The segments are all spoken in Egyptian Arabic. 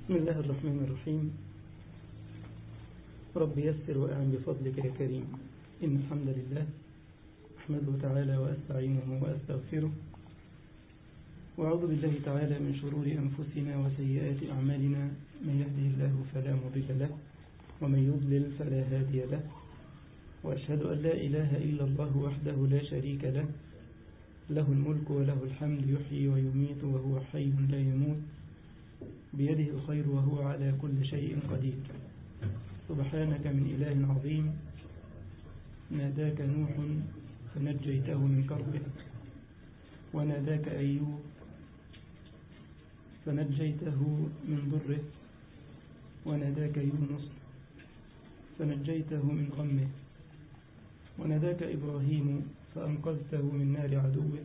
بسم الله الرحمن الرحيم رب يسر وأعن بفضلك يا كريم إن الحمد لله أحمده تعالى وأستعينه وأستغفره وأعوذ بالله تعالى من شرور أنفسنا وسيئات أعمالنا من يهده الله فلا مضل له ومن يضلل فلا هادي له وأشهد أن لا إله إلا الله وحده لا شريك له له الملك وله الحمد يحيي ويميت وهو حي لا يموت بيده الخير وهو على كل شيء قدير سبحانك من إله عظيم ناداك نوح فنجيته من كربه وناداك أيوب فنجيته من ضره وناداك يونس فنجيته من غمه وناداك إبراهيم فأنقذته من نار عدوه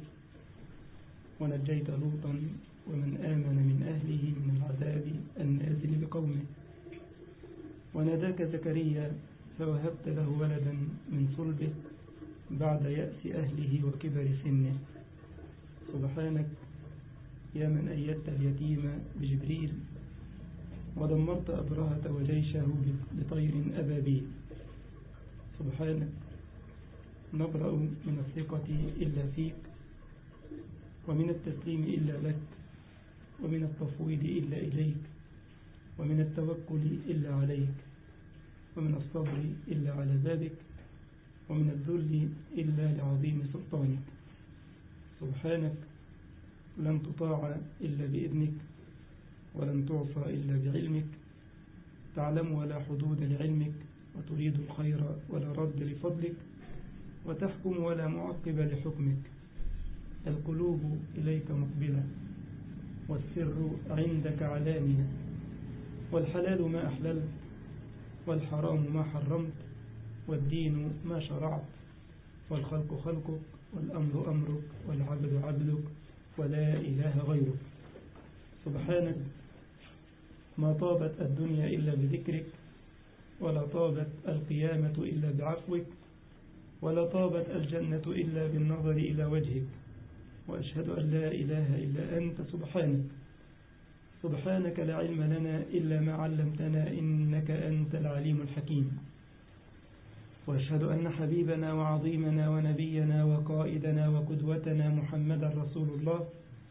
ونجيت لوطا ومن آمن من أهله من العذاب النازل بقومه وناداك زكريا فوهبت له ولدا من صلبه بعد يأس أهله وكبر سنه سبحانك يا من أيدت اليتيم بجبريل ودمرت أبرهة وجيشه بطير أبابيل سبحانك نبرأ من الثقة إلا فيك ومن التسليم إلا لك ومن التفويض إلا إليك ومن التوكل إلا عليك ومن الصبر إلا على بابك ومن الذل إلا لعظيم سلطانك سبحانك لن تطاع إلا بإذنك ولن تعصى إلا بعلمك تعلم ولا حدود لعلمك وتريد الخير ولا رد لفضلك وتحكم ولا معقب لحكمك القلوب إليك مقبلة والسر عندك علانية والحلال ما أحللت والحرام ما حرمت والدين ما شرعت والخلق خلقك والأمر أمرك والعبد عبدك ولا إله غيرك سبحانك ما طابت الدنيا إلا بذكرك ولا طابت القيامة إلا بعفوك ولا طابت الجنة إلا بالنظر إلى وجهك وأشهد أن لا إله إلا أنت سبحانك سبحانك لا علم لنا إلا ما علمتنا إنك أنت العليم الحكيم وأشهد أن حبيبنا وعظيمنا ونبينا وقائدنا وقدوتنا محمد رسول الله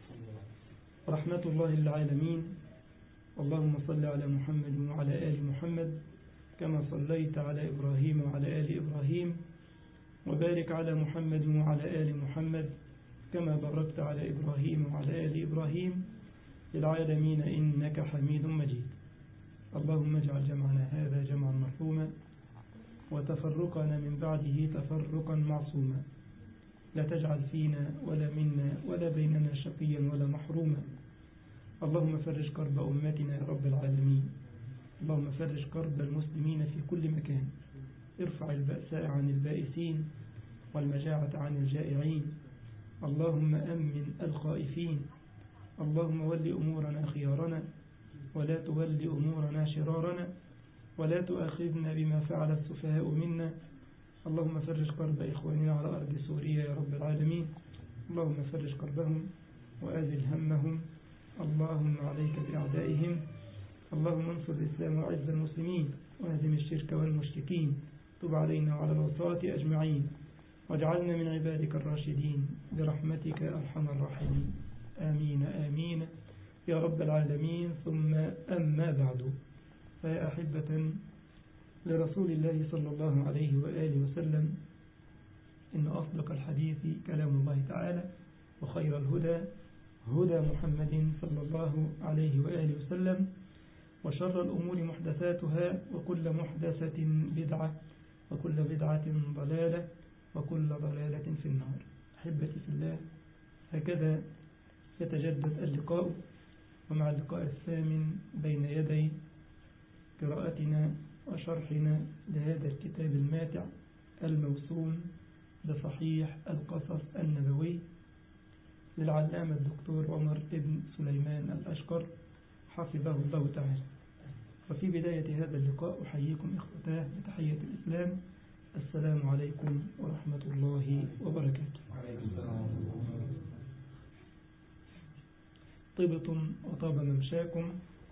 رحمة الله للعالمين اللهم صل على محمد وعلى آل محمد كما صليت على إبراهيم وعلى آل إبراهيم وبارك على محمد وعلى آل محمد كما باركت على إبراهيم وعلى آل إبراهيم للعالمين إنك حميد مجيد اللهم اجعل جمعنا هذا جمعا مرحوما وتفرقنا من بعده تفرقا معصوما لا تجعل فينا ولا منا ولا بيننا شقيا ولا محروما اللهم فرج كرب أمتنا يا رب العالمين اللهم فرج كرب المسلمين في كل مكان ارفع البأساء عن البائسين والمجاعة عن الجائعين اللهم أمن الخائفين اللهم ول أمورنا خيارنا ولا تول أمورنا شرارنا ولا تؤاخذنا بما فعل السفهاء منا اللهم فرج كرب إخواننا على أرض سوريا يا رب العالمين اللهم فرج كربهم وآزل همهم اللهم عليك بأعدائهم اللهم انصر الإسلام وعز المسلمين واهزم الشرك والمشركين تب علينا وعلى الوصاة أجمعين واجعلنا من عبادك الراشدين برحمتك أرحم الراحمين آمين آمين يا رب العالمين ثم أما بعد فيا أحبة لرسول الله صلى الله عليه وآله وسلم إن أصدق الحديث كلام الله تعالى وخير الهدى هدى محمد صلى الله عليه وآله وسلم وشر الأمور محدثاتها وكل محدثة بدعة وكل بدعة ضلالة وكل ضلالة في النار أحبتي في الله هكذا يتجدد اللقاء ومع اللقاء الثامن بين يدي قراءتنا وشرحنا لهذا الكتاب الماتع الموسوم بصحيح القصص النبوي للعلامة الدكتور عمر بن سليمان الأشقر حفظه الله تعالى وفي بداية هذا اللقاء أحييكم إخوتاه بتحية الإسلام السلام عليكم ورحمة الله وبركاته طبتم وطاب ممشاكم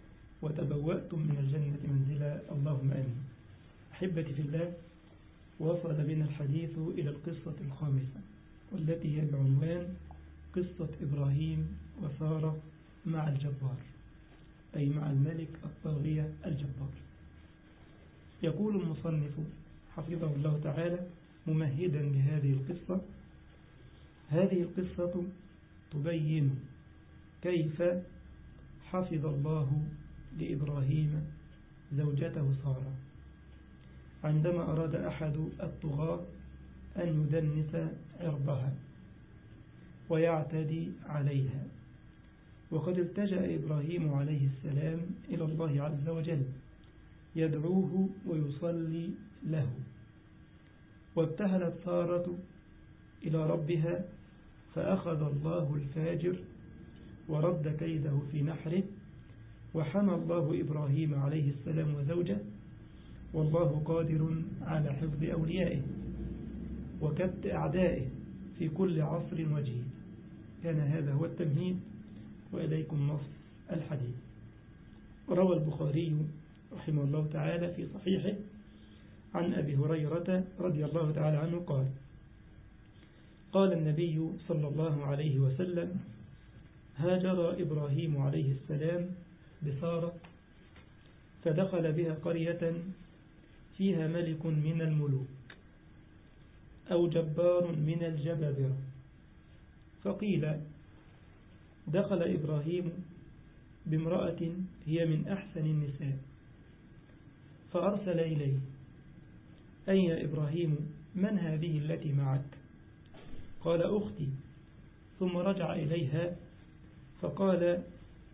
وتبوأتم من الجنة منزلا اللهم آمين أحبتي في الله وصل بنا الحديث إلى القصة الخامسة والتي هي بعنوان قصة إبراهيم وسارة مع الجبار أي مع الملك الطاغية الجبار يقول المصنف حفظه الله تعالى ممهدا لهذه القصة هذه القصة تبين كيف حفظ الله لإبراهيم زوجته سارة عندما أراد أحد الطغاة أن يدنس عرضها ويعتدي عليها وقد التجأ إبراهيم عليه السلام إلى الله عز وجل يدعوه ويصلي له وابتهلت سارة إلى ربها فأخذ الله الفاجر ورد كيده في نحره وحمى الله إبراهيم عليه السلام وزوجه والله قادر على حفظ أوليائه وكبت أعدائه في كل عصر وجيه كان هذا هو التمهيد وإليكم نص الحديث روى البخاري رحمه الله تعالى في صحيحه عن أبي هريرة رضي الله تعالى عنه قال قال النبي صلى الله عليه وسلم هاجر إبراهيم عليه السلام بصارة فدخل بها قرية فيها ملك من الملوك أو جبار من الجبابرة فقيل دخل إبراهيم بامرأة هي من أحسن النساء فأرسل إليه أي يا إبراهيم من هذه التي معك قال أختي ثم رجع إليها فقال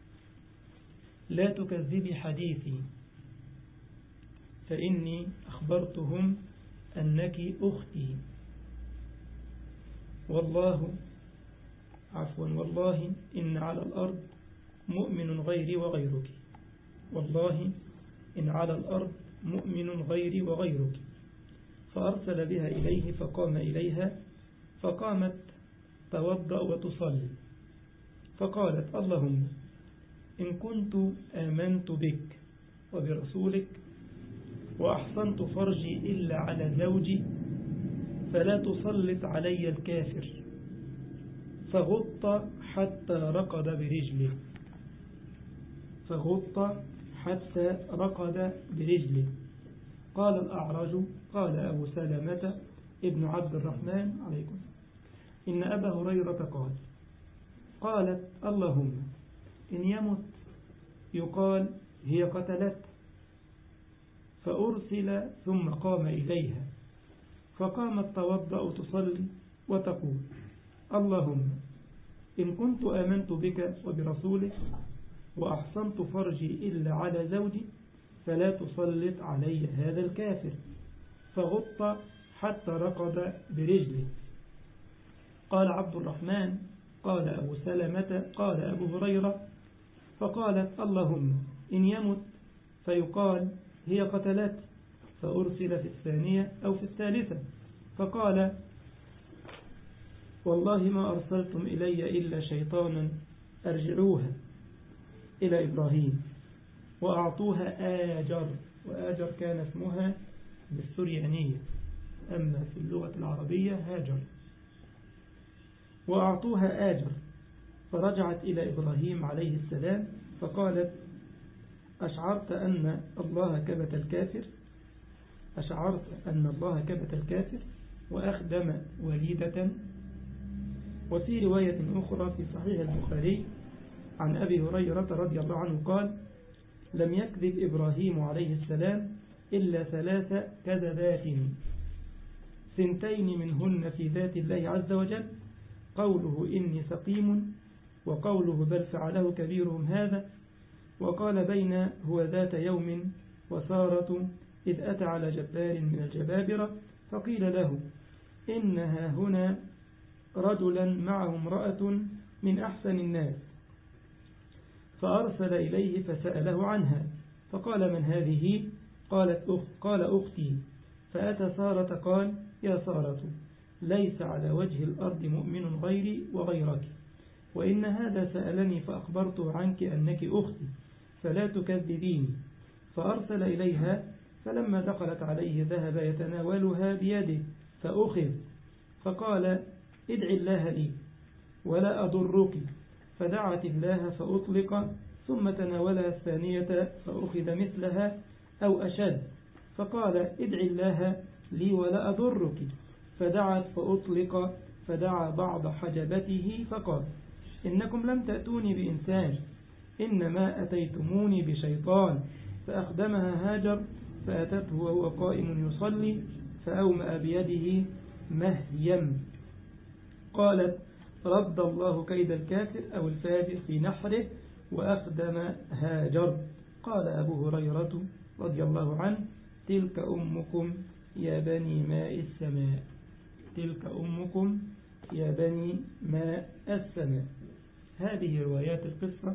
لا تكذبي حديثي فإني أخبرتهم أنك أختي والله عفوا والله إن على الأرض مؤمن غيري وغيرك والله إن على الأرض مؤمن غيري وغيرك فأرسل بها إليه فقام إليها فقامت توضأ وتصلي فقالت اللهم إن كنت آمنت بك وبرسولك وأحصنت فرجي إلا على زوجي فلا تسلط علي الكافر فغط حتى رقد برجله فغط حتى رقد برجله قال الأعرج قال أبو سلامة ابن عبد الرحمن عليكم إن أبا هريرة قال قالت اللهم إن يمت يقال هي قتلت فأرسل ثم قام إليها فقامت توضأ تصلي وتقول اللهم إن كنت آمنت بك وبرسولك وأحصنت فرجي إلا على زوجي فلا تسلط علي هذا الكافر فغط حتى رقد برجله قال عبد الرحمن قال أبو سلمة قال أبو هريرة فقالت اللهم إن يمت فيقال هي قتلت فأرسل في الثانية أو في الثالثة فقال والله ما أرسلتم إلي إلا شيطانا أرجعوها إلى إبراهيم وأعطوها آجر وآجر كان اسمها بالسريانية أما في اللغة العربية هاجر وأعطوها آجر فرجعت إلى إبراهيم عليه السلام فقالت أشعرت أن الله كبت الكافر أشعرت أن الله كبت الكافر وأخدم وليدة وفي رواية أخرى في صحيح البخاري عن أبي هريرة رضي الله عنه قال لم يكذب إبراهيم عليه السلام إلا ثلاث كذبات سنتين منهن في ذات الله عز وجل قوله إني سقيم وقوله بل فعله كبيرهم هذا وقال بين هو ذات يوم وسارة إذ أتى على جبار من الجبابرة فقيل له إنها هنا رجلا معه امرأة من أحسن الناس فأرسل إليه فسأله عنها فقال من هذه قالت أخت قال أختي فأتى سارة قال يا سارة ليس على وجه الأرض مؤمن غيري وغيرك وإن هذا سألني فأخبرته عنك أنك أختي فلا تكذبيني فأرسل إليها فلما دخلت عليه ذهب يتناولها بيده فأخذ فقال ادع الله لي ولا أضرك فدعت الله فأطلق ثم تناولها الثانية فأخذ مثلها أو أشد فقال ادع الله لي ولا أضرك فدعت فأطلق فدعا بعض حجبته فقال إنكم لم تأتوني بإنسان إنما أتيتموني بشيطان فأخدمها هاجر فأتته وهو قائم يصلي فأومأ بيده مهيم قالت رد الله كيد الكافر أو الفاجر في نحره وأخدم هاجر قال أبو هريرة رضي الله عنه تلك أمكم يا بني ماء السماء تلك أمكم يا بني ماء السماء هذه روايات القصة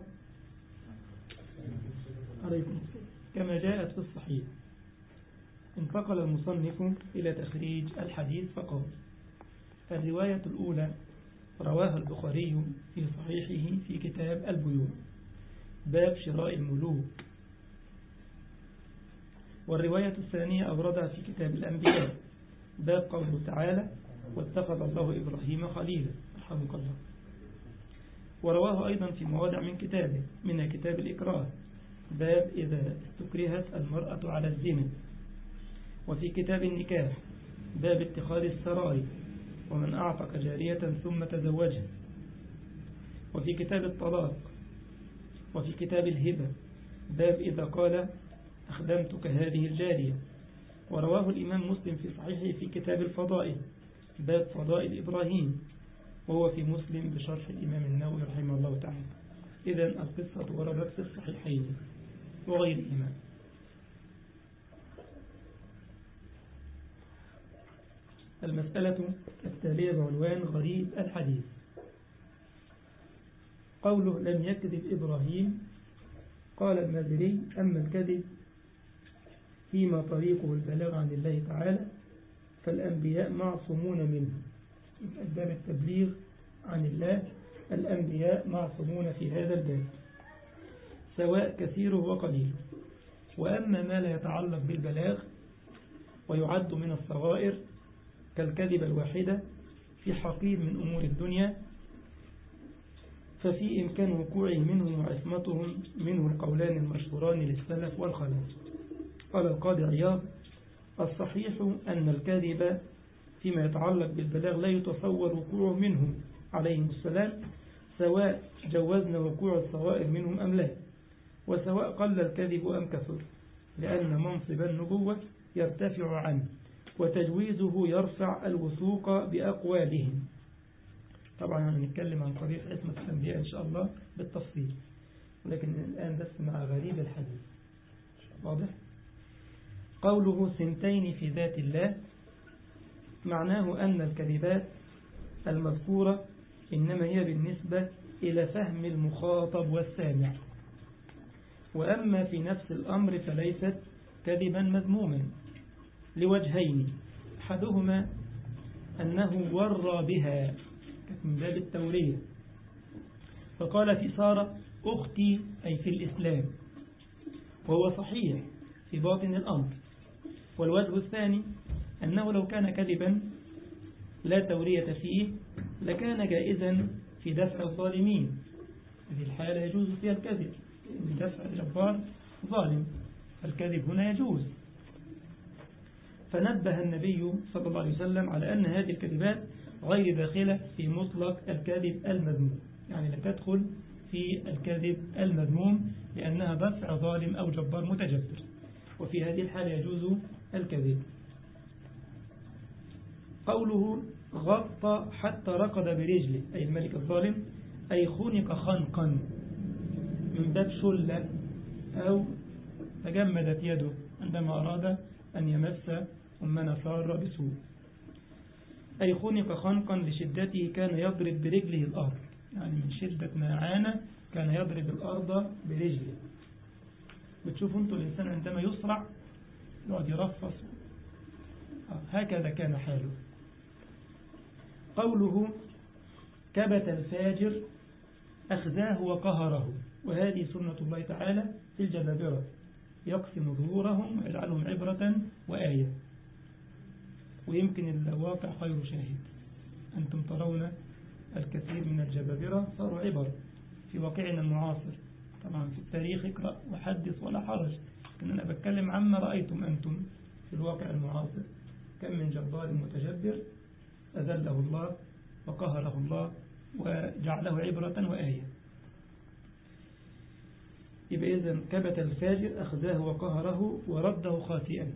عليكم كما جاءت في الصحيح انتقل المصنف إلى تخريج الحديث فقال الرواية الأولى رواه البخاري في صحيحه في كتاب البيوع باب شراء الملوك والرواية الثانية أوردها في كتاب الأنبياء باب قوله تعالى واتخذ الله إبراهيم خليلا رحمك الله ورواه أيضا في مواضع من كتابه من كتاب الإكراه باب إذا استكرهت المرأة على الزنا وفي كتاب النكاح باب اتخاذ السرائي ومن أعتق جارية ثم تزوجها وفي كتاب الطلاق وفي كتاب الهبة باب إذا قال أخدمتك هذه الجارية ورواه الإمام مسلم في صحيحه في كتاب الفضائل باب فضائل إبراهيم وهو في مسلم بشرح الإمام النووي رحمه الله تعالى إذا القصة وردت في الصحيحين وغيرهما المسألة التالية بعنوان غريب الحديث قوله لم يكذب إبراهيم قال المازري أما الكذب فيما طريقه البلاغ عن الله تعالى فالأنبياء معصومون منه باب التبليغ عن الله الأنبياء معصومون في هذا الباب سواء كثيره وقليله وأما ما لا يتعلق بالبلاغ ويعد من الصغائر كالكذب الواحدة في حقيب من أمور الدنيا ففي إمكان وقوعه منهم وعصمتهم منه القولان المشهوران للسلف والخلف قال القاضي عياض الصحيح أن الكذب فيما يتعلق بالبلاغ لا يتصور وقوعه منهم عليهم السلام سواء جوزنا وقوع الصغائر منهم أم لا وسواء قل الكذب أم كثر لأن منصب النبوة يرتفع عنه وتجويزه يرفع الوثوق بأقوالهم طبعا هنتكلم عن قضية عصمة الأنبياء إن شاء الله بالتفصيل ولكن الآن بس مع غريب الحديث واضح قوله سنتين في ذات الله معناه أن الكذبات المذكورة إنما هي بالنسبة إلى فهم المخاطب والسامع وأما في نفس الأمر فليست كذبا مذموما لوجهين أحدهما أنه ورى بها من باب التورية فقالت سارة أختي أي في الإسلام وهو صحيح في باطن الأمر والوجه الثاني أنه لو كان كذبا لا تورية فيه لكان جائزا في دفع الظالمين هذه الحالة يجوز فيها الكذب دفع الجبار ظالم الكذب هنا يجوز فنبه النبي صلى الله عليه وسلم على أن هذه الكذبات غير داخلة في مطلق الكذب المذموم يعني لا تدخل في الكذب المذموم لأنها دفع ظالم أو جبار متجبر وفي هذه الحالة يجوز الكذب قوله غطى حتى رقد برجله أي الملك الظالم أي خنق خنقا من باب شلة أو تجمدت يده عندما أراد أن يمس أمنا سارة بسوء أي خنق خنقا لشدته كان يضرب برجله الأرض يعني من شدة ما عانى كان يضرب الأرض برجله بتشوفوا انتوا الإنسان عندما يصرع يقعد يرفص هكذا كان حاله قوله كبت الفاجر أخذاه وقهره وهذه سنة الله تعالى في الجبابرة يقسم ظهورهم ويجعلهم عبرة وآية ويمكن الواقع خير شاهد أنتم ترون الكثير من الجبابرة صاروا عبر في واقعنا المعاصر طبعا في التاريخ اقرأ وحدث ولا حرج لكن أنا بتكلم عما رأيتم أنتم في الواقع المعاصر كم من جبار متجبر أذله الله وقهره الله وجعله عبرة وآية يبقى إذن كبت الفاجر أخذاه وقهره ورده خاسئا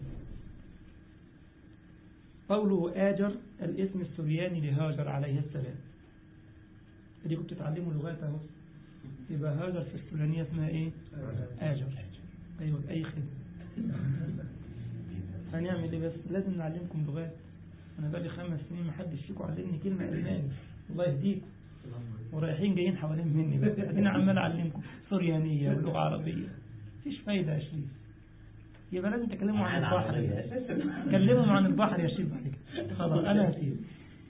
قوله آجر الاسم السرياني لهاجر عليه السلام اللي كنت تعلموا لغاته يبقى هاجر في السوريانية اسمها ايه آجر أيوة أي خدمة هنعمل ايه بس لازم نعلمكم لغات أنا بقالي خمس سنين ما حدش فيكم علمني كلمة ألماني الله يهديكم ورايحين جايين حوالين مني بس أنا عمال أعلمكم سوريانية ولغة عربية مفيش فايدة يا شريف يبقى لازم تكلموا عن البحر كلمهم عن البحر يا شريف بعد كده خلاص أنا هسيب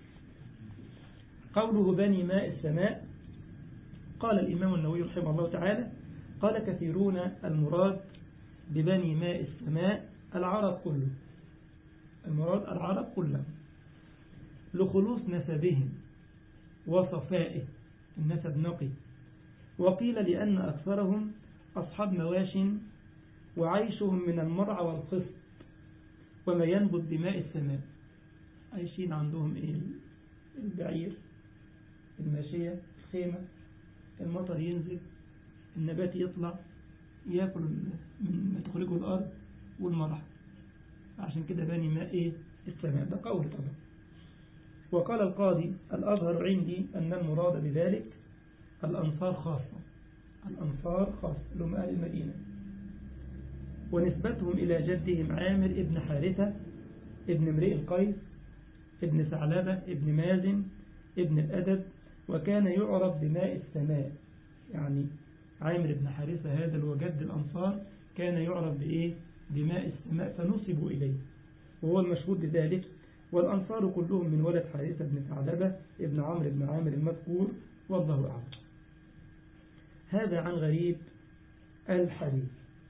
قوله بني ماء السماء قال الإمام النووي رحمه الله تعالى قال كثيرون المراد ببني ماء السماء العرب كله المراد العرب كلهم لخلوص نسبهم وصفائه النسب نقي وقيل لأن أكثرهم أصحاب مواش وعيشهم من المرعى والخصب وما ينبت بماء السماء عايشين عندهم إيه البعير الماشية الخيمة المطر ينزل النبات يطلع يأكل من ما تخرجه الأرض والمرح عشان كده بني ماء إيه السماء ده قول طبعا وقال القاضي الأظهر عندي أن المراد بذلك الأنصار خاصة الأنصار خاصة لهم أهل المدينة ونسبتهم إلى جدهم عامر ابن حارثة ابن امرئ القيس ابن ثعلبة ابن مازن ابن الأدب وكان يعرف بماء السماء يعني عامر بن حارثة هذا اللي هو جد الأنصار كان يعرف بإيه بماء السماء فنصبوا إليه وهو المشهود بذلك والأنصار كلهم من ولد حارثة بن ثعلبة ابن عمرو بن عامر المذكور والله أعلم هذا عن غريب الحديث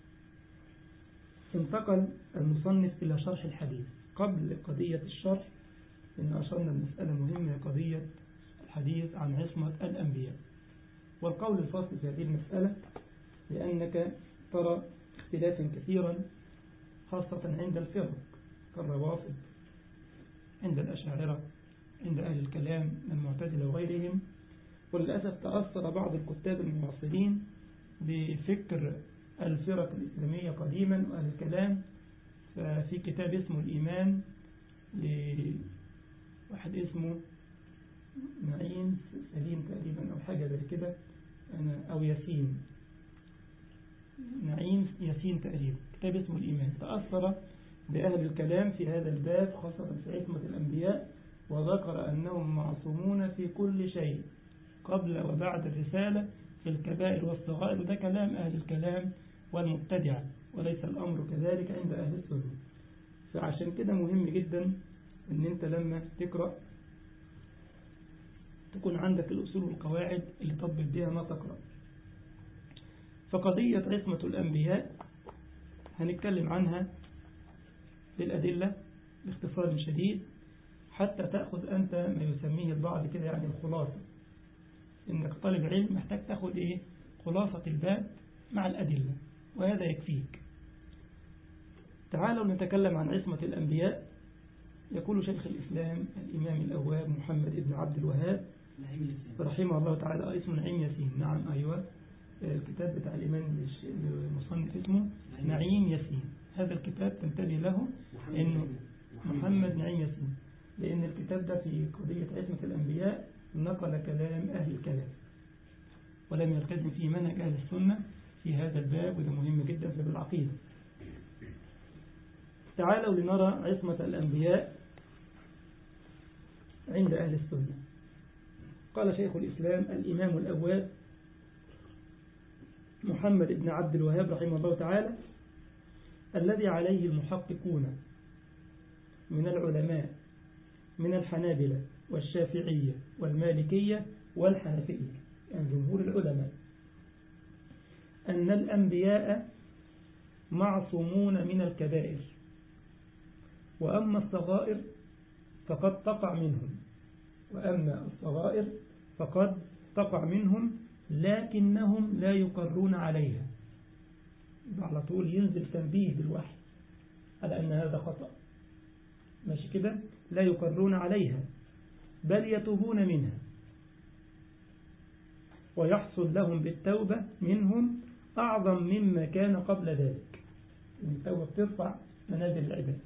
انتقل المصنف إلى شرح الحديث قبل قضية الشرح إن أشرنا المسألة مهمة قضية الحديث عن عصمة الأنبياء والقول الفاصل في هذه المسألة لأنك ترى اختلافا كثيرا خاصة عند الفرق كالروافض عند الأشاعرة عند أهل الكلام من المعتزلة وغيرهم وللأسف تأثر بعض الكتاب المعاصرين بفكر الفرق الإسلامية قديما وأهل الكلام ففي كتاب اسمه الإيمان لواحد اسمه نعيم سليم تقريبا أو حاجة زي كده أو ياسين نعيم ياسين تقريبا كتاب اسمه الإيمان تأثر بأهل الكلام في هذا الباب خاصة في عصمة الأنبياء وذكر أنهم معصومون في كل شيء قبل وبعد الرسالة في الكبائر والصغائر وده كلام أهل الكلام والمبتدع وليس الأمر كذلك عند أهل السنة فعشان كده مهم جدا أن أنت لما تقرأ تكون عندك الأصول والقواعد اللي تطبق بها ما تقرأ فقضية عصمة الأنبياء هنتكلم عنها بالأدلة باختصار شديد حتى تأخذ أنت ما يسميه البعض كده يعني الخلاصة إنك طالب علم محتاج تأخذ إيه خلاصة الباب مع الأدلة وهذا يكفيك تعالوا نتكلم عن عصمة الأنبياء يقول شيخ الإسلام الإمام الأواب محمد بن عبد الوهاب رحمه الله تعالى اسمه نعيم ياسين نعم أيوة الكتاب بتاع الإمام المصنف اسمه نعيم ياسين هذا الكتاب تنتبه له إنه محمد نعيم ياسين لأن الكتاب ده في قضية عصمة الأنبياء نقل كلام أهل الكلام ولم يلتزم فيه منهج أهل السنة في هذا الباب وده مهم جدا في العقيدة تعالوا لنرى عصمة الأنبياء عند أهل السنة قال شيخ الإسلام الإمام الأواب محمد بن عبد الوهاب رحمه الله تعالى الذي عليه المحققون من العلماء من الحنابلة والشافعية والمالكية والحنفية يعني جمهور العلماء أن الأنبياء معصومون من الكبائر وأما الصغائر فقد تقع منهم وأما الصغائر فقد تقع منهم لكنهم لا يقرون عليها على طول ينزل تنبيه بالوحي على أن هذا خطأ ماشي كده لا يقرون عليها بل يتوبون منها ويحصل لهم بالتوبة منهم أعظم مما كان قبل ذلك التوبة بترفع منازل العباد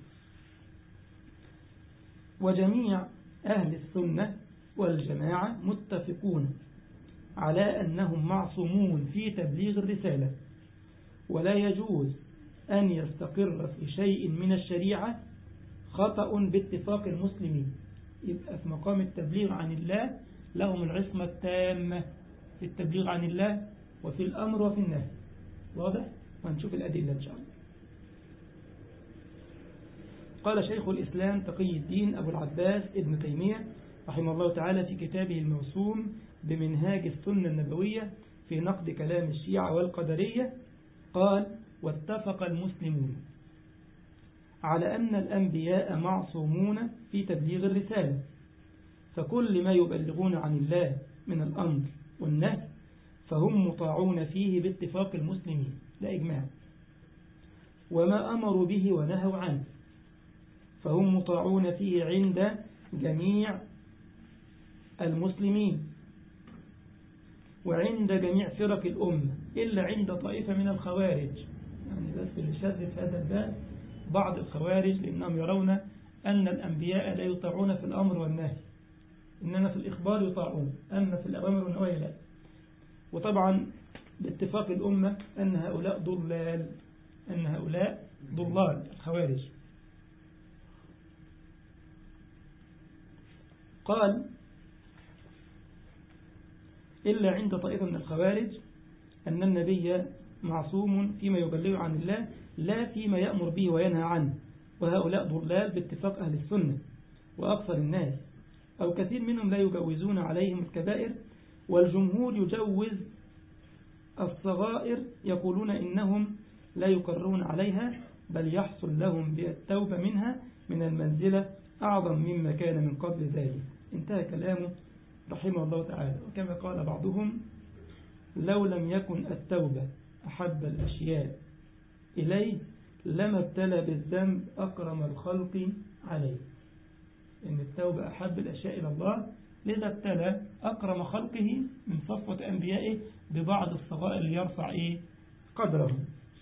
وجميع أهل السنة والجماعة متفقون على أنهم معصومون في تبليغ الرسالة ولا يجوز أن يستقر في شيء من الشريعة خطأ باتفاق المسلمين يبقى في مقام التبليغ عن الله لهم العصمة التامة في التبليغ عن الله وفي الأمر وفي النهي واضح؟ وهنشوف الأدلة إن شاء الله قال شيخ الإسلام تقي الدين أبو العباس ابن تيمية رحمه الله تعالى في كتابه الموسوم بمنهاج السنة النبوية في نقد كلام الشيعة والقدرية قال واتفق المسلمون على أن الأنبياء معصومون في تبليغ الرسالة فكل ما يبلغون عن الله من الأمر والنهي فهم مطاعون فيه باتفاق المسلمين لا إجماع وما أمروا به ونهوا عنه فهم مطاعون فيه عند جميع المسلمين وعند جميع فرق الأمة إلا عند طائفة من الخوارج يعني بس اللي شاذ في هذا الباب بعض الخوارج لأنهم يرون أن الأنبياء لا يطاعون في الأمر والنهي إنما في الإخبار يطاعون أما في الأوامر والنواهي لا وطبعا باتفاق الأمة أن هؤلاء ضلال أن هؤلاء ضلال الخوارج قال إلا عند طائفة من الخوارج أن النبي معصوم فيما يبلغ عن الله لا فيما يأمر به وينهى عنه وهؤلاء ضلال باتفاق أهل السنة وأكثر الناس أو كثير منهم لا يجوزون عليهم الكبائر والجمهور يجوز الصغائر يقولون إنهم لا يقرون عليها بل يحصل لهم بالتوبة منها من المنزلة أعظم مما كان من قبل ذلك انتهى كلامه رحمه الله تعالى وكما قال بعضهم لو لم يكن التوبة أحب الأشياء إليه لما ابتلى بالذنب أكرم الخلق عليه إن التوبة أحب الأشياء إلى الله لذا ابتلى أكرم خلقه من صفوة أنبيائه ببعض الصغائر ليرفع إيه قدره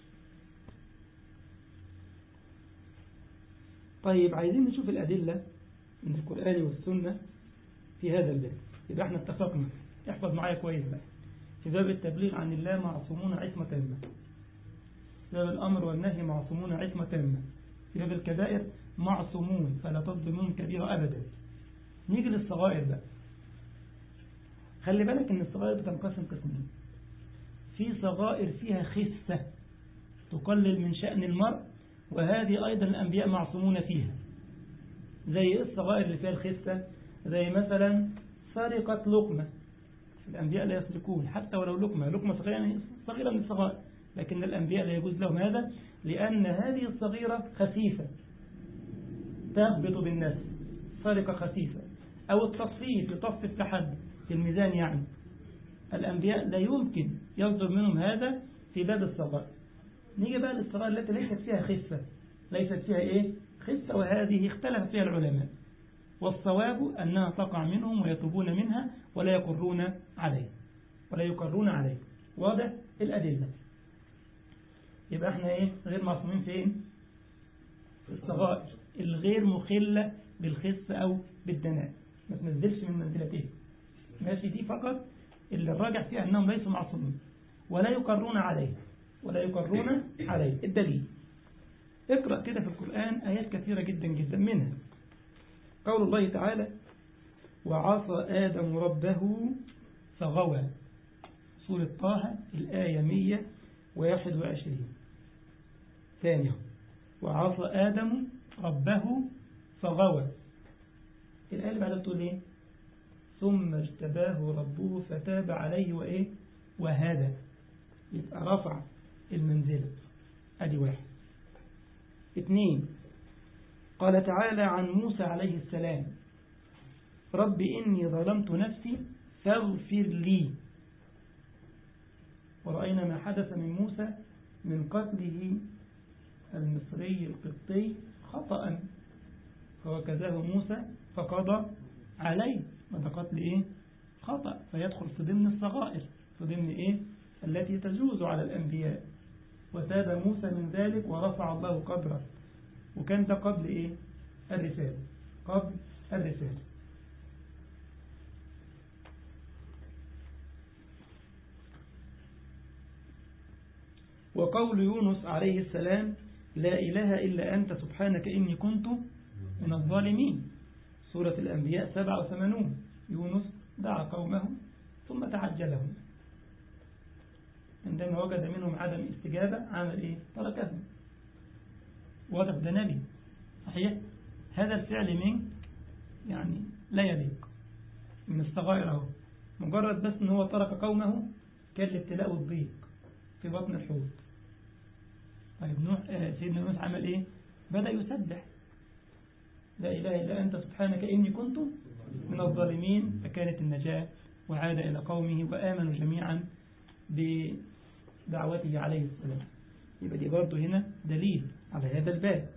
طيب عايزين نشوف الأدلة من القرآن والسنة في هذا الباب يبقى احنا اتفقنا احفظ معايا كويس بقى في باب التبليغ عن الله معصومون عصمة تامة في باب الأمر والنهي معصومون عصمة تامة في باب الكبائر معصومون فلا تظلمون كبيرة أبدا نيجي للصغائر بقى خلي بالك ان الصغائر بتنقسم قسمين في صغائر فيها خسة تقلل من شأن المرء وهذه أيضا الأنبياء معصومون فيها زي الصغائر اللي فيها الخسة زي مثلا سرقة لقمة الأنبياء لا يسرقون حتى ولو لقمة لقمة صغيرة يعني صغيرة من الصغائر لكن الأنبياء لا يجوز لهم هذا لأن هذه الصغيرة خسيفة تهبط بالناس سرقة خسيفة أو التصفيف يطفف لحد في الميزان يعني الأنبياء لا يمكن يصدر منهم هذا في باب الصغائر نيجي بقى للصغائر التي ليست فيها خسة ليست فيها إيه خسة وهذه اختلف فيها العلماء والصواب أنها تقع منهم ويتوبون منها ولا يقرون عليه ولا يقرون عليه واضح الأدلة يبقى احنا ايه غير معصومين فين في الصغائر الغير مخلة بالخس أو بالدناء ما تنزلش من منزلتين ماشي دي فقط اللي الراجع فيها أنهم ليسوا معصومين ولا يقرون عليه ولا يقرون عليه الدليل اقرأ كده في القرآن آيات كثيرة جدا جدا منها قول الله تعالى وعصى آدم ربه فغوى سورة طه الآية 121 ثانية وعصى آدم ربه فغوى الآية اللي بعدها بتقول إيه ثم اجتباه ربه فتاب عليه وإيه وهدى يبقى رفع المنزلة أدي واحد اثنين قال تعالى عن موسى عليه السلام رب إني ظلمت نفسي فاغفر لي ورأينا ما حدث من موسى من قتله المصري القبطي خطأ فوكزاه موسى فقضى عليه وده قتل إيه خطأ فيدخل في ضمن الصغائر في ضمن إيه التي تجوز على الأنبياء وتاب موسى من ذلك ورفع الله قدره وكان ده قبل إيه الرسالة قبل الرسالة وقول يونس عليه السلام لا إله إلا أنت سبحانك إني كنت من الظالمين سورة الأنبياء 87 يونس دعا قومه ثم تعجلهم عندما وجد منهم عدم استجابة عمل إيه تركهم واضح ده نبي صحيح هذا الفعل منك يعني لا يليق من الصغائر اهو مجرد بس ان هو ترك قومه كان الابتلاء والضيق في بطن الحوت طيب نوح آه سيدنا نوح عمل ايه بدأ يسبح لا إله إلا أنت سبحانك إني كنت من الظالمين فكانت النجاة وعاد إلى قومه وآمنوا جميعا بدعوته عليه السلام يبقى دي برضه هنا دليل على هذا الباب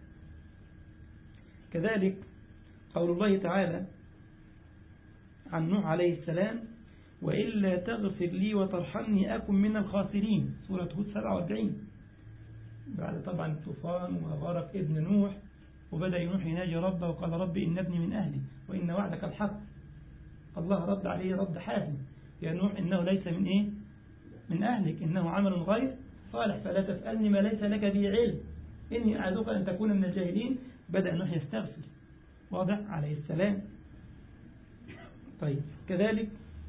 كذلك قول الله تعالى عن نوح عليه السلام وإلا تغفر لي وترحمني أكن من الخاسرين سورة هود 47 بعد طبعا الطوفان وغرق ابن نوح وبدأ ينوح يناجي ربه وقال رب إن ابني من أهلي وإن وعدك الحق الله رد عليه رد حاسم يا نوح إنه ليس من إيه من أهلك إنه عمل غير صالح فلا تسألني ما ليس لك به علم إني أعذك أن تكون من الجاهلين بدأ نوح يستغفر واضح عليه السلام طيب كذلك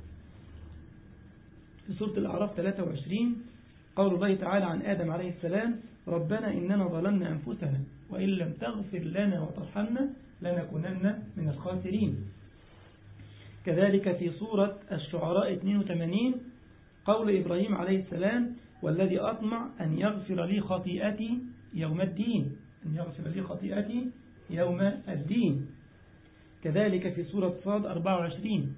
في سورة الأعراف 23 قول الله تعالى عن آدم عليه السلام ربنا إننا ظلمنا أنفسنا وإن لم تغفر لنا وترحمنا لنكونن من الخاسرين كذلك في سورة الشعراء 82 قول إبراهيم عليه السلام والذي أطمع أن يغفر لي خطيئتي يوم الدين أن يغفر لي خطيئتي يوم الدين كذلك في سورة صاد 24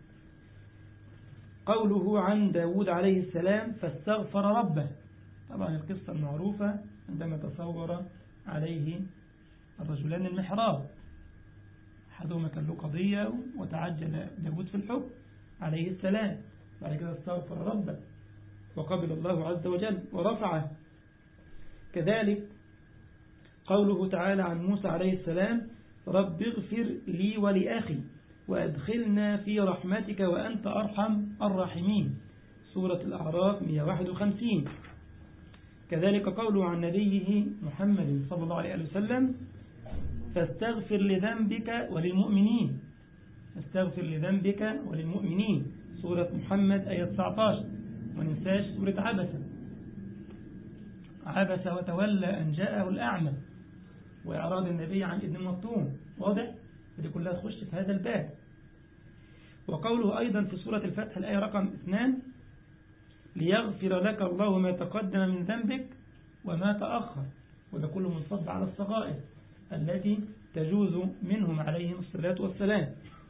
قوله عن داود عليه السلام فاستغفر ربه طبعا القصة المعروفة عندما تصور عليه الرجلان المحراب أحدهما كان له قضية وتعجل داود في الحكم عليه السلام بعد كده استغفر ربه وقبل الله عز وجل ورفعه كذلك قوله تعالى عن موسى عليه السلام رب اغفر لي ولأخي وأدخلنا في رحمتك وأنت أرحم الراحمين سورة الأعراف 151 كذلك قوله عن نبيه محمد صلى الله عليه وسلم فاستغفر لذنبك وللمؤمنين فاستغفر لذنبك وللمؤمنين سورة محمد آية 19 وننساش سورة عبسة عبس وتولى أن جاءه الأعمى وإعراض النبي عن ابن مطوم واضح؟ دي كلها تخش في هذا الباب وقوله أيضا في سورة الفتح الآية رقم 2 ليغفر لك الله ما تقدم من ذنبك وما تأخر وده كله منصب على الصغائر التي تجوز منهم عليهم الصلاة والسلام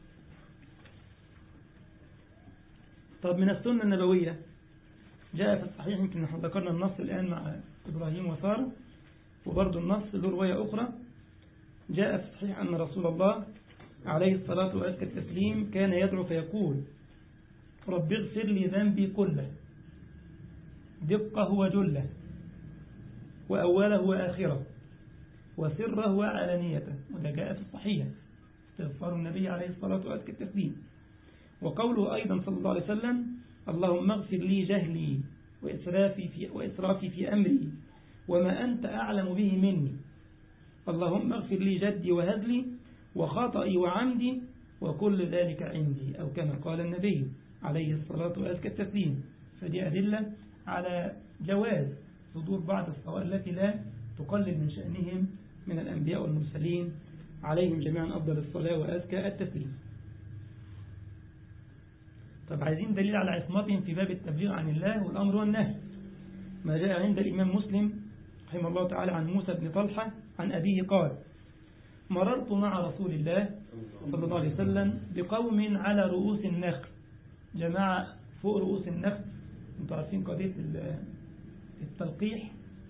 طب من السنة النبوية جاء في الصحيح يمكن نحن ذكرنا النص الآن مع إبراهيم وسارة وبرضه النص له رواية أخرى جاء في الصحيح أن رسول الله عليه الصلاة وأزكى التسليم كان يدعو فيقول رب اغفر لي ذنبي كله دقه وجله وأوله وآخره وسره وعلانيته وده جاء في الصحيح استغفار النبي عليه الصلاة وأزكى التسليم وقوله أيضا صلى الله عليه وسلم اللهم اغفر لي جهلي وإسرافي في, وإسرافي في أمري وما أنت أعلم به مني اللهم اغفر لي جدي وهزلي وخطئي وعمدي وكل ذلك عندي أو كما قال النبي عليه الصلاة وأزكى التسليم فدي أدلة على جواز صدور بعض الصوائر التي لا تقلل من شأنهم من الأنبياء والمرسلين عليهم جميعا أفضل الصلاة وأزكى التسليم طب عايزين دليل على عصمتهم في باب التبليغ عن الله والأمر والنهي ما جاء عند الإمام مسلم رحمه الله تعالى عن موسى بن طلحة عن أبيه قال مررت مع رسول الله صلى الله عليه وسلم بقوم على رؤوس النخل جماعة فوق رؤوس النخل انتوا عارفين قضية التلقيح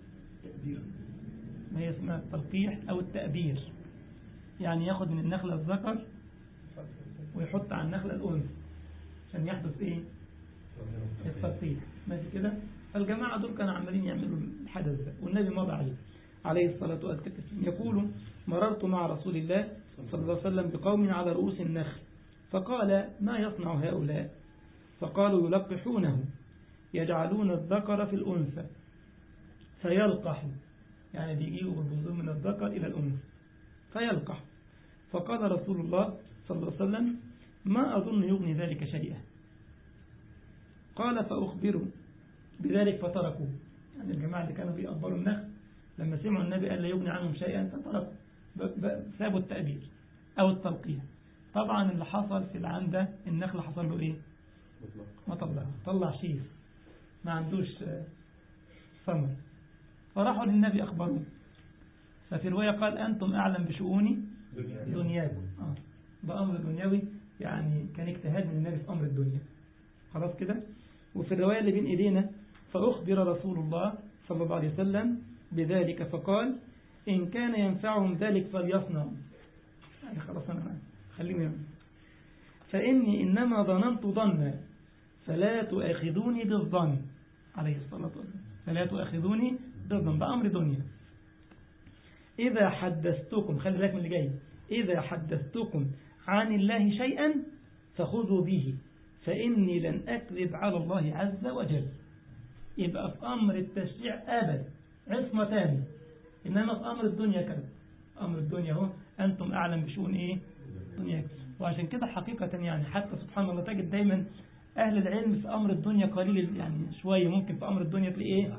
ما هي اسمها التلقيح أو التأبير يعني ياخد من النخلة الذكر ويحط على النخلة الأنثى عشان يحدث إيه التلقيح ماشي كده فالجماعة دول كانوا عمالين يعملوا الحدث ده والنبي مضى عليه عليه الصلاة والسلام يقول مررت مع رسول الله صلى الله عليه وسلم بقوم على رؤوس النخل فقال ما يصنع هؤلاء فقالوا يلقحونه يجعلون الذكر في الأنثى فيلقح يعني بيجيبوا البذور من الذكر إلى الأنثى فيلقح فقال رسول الله صلى الله عليه وسلم ما أظن يغني ذلك شيئا قال فأخبروا بذلك فتركوه يعني الجماعة اللي كانوا بيقبلوا النخل لما سمعوا النبي قال لا يغني عنهم شيئا فتركوا سابوا التأبير أو التلقيح طبعا اللي حصل في العام ده النخل حصل له إيه ما طلع طلع شيف ما عندوش ثمر فراحوا للنبي أخبروه ففي رواية قال أنتم أعلم بشؤوني دنياكم آه. ده أمر دنيوي يعني كان اجتهاد من النبي في أمر الدنيا خلاص كده وفي الرواية اللي بين إيدينا فأخبر رسول الله صلى الله عليه وسلم بذلك فقال إن كان ينفعهم ذلك فليصنعوا يعني خلاص أنا خليني فإني إنما ظننت ظنا فلا تؤاخذوني بالظن عليه الصلاة والسلام فلا تؤاخذوني بالظن بأمر دنيا إذا حدثتكم خلي بالك من اللي جاي إذا حدثتكم عن الله شيئا فخذوا به فإني لن أكذب على الله عز وجل يبقى في أمر التشريع أبدا عصمة تاني إنما في أمر الدنيا كذا أمر الدنيا هو أنتم أعلم بشؤون إيه دنيا وعشان كده حقيقة يعني حتى سبحان الله تجد دايما أهل العلم في أمر الدنيا قليل يعني شوية ممكن في أمر الدنيا تلاقي إيه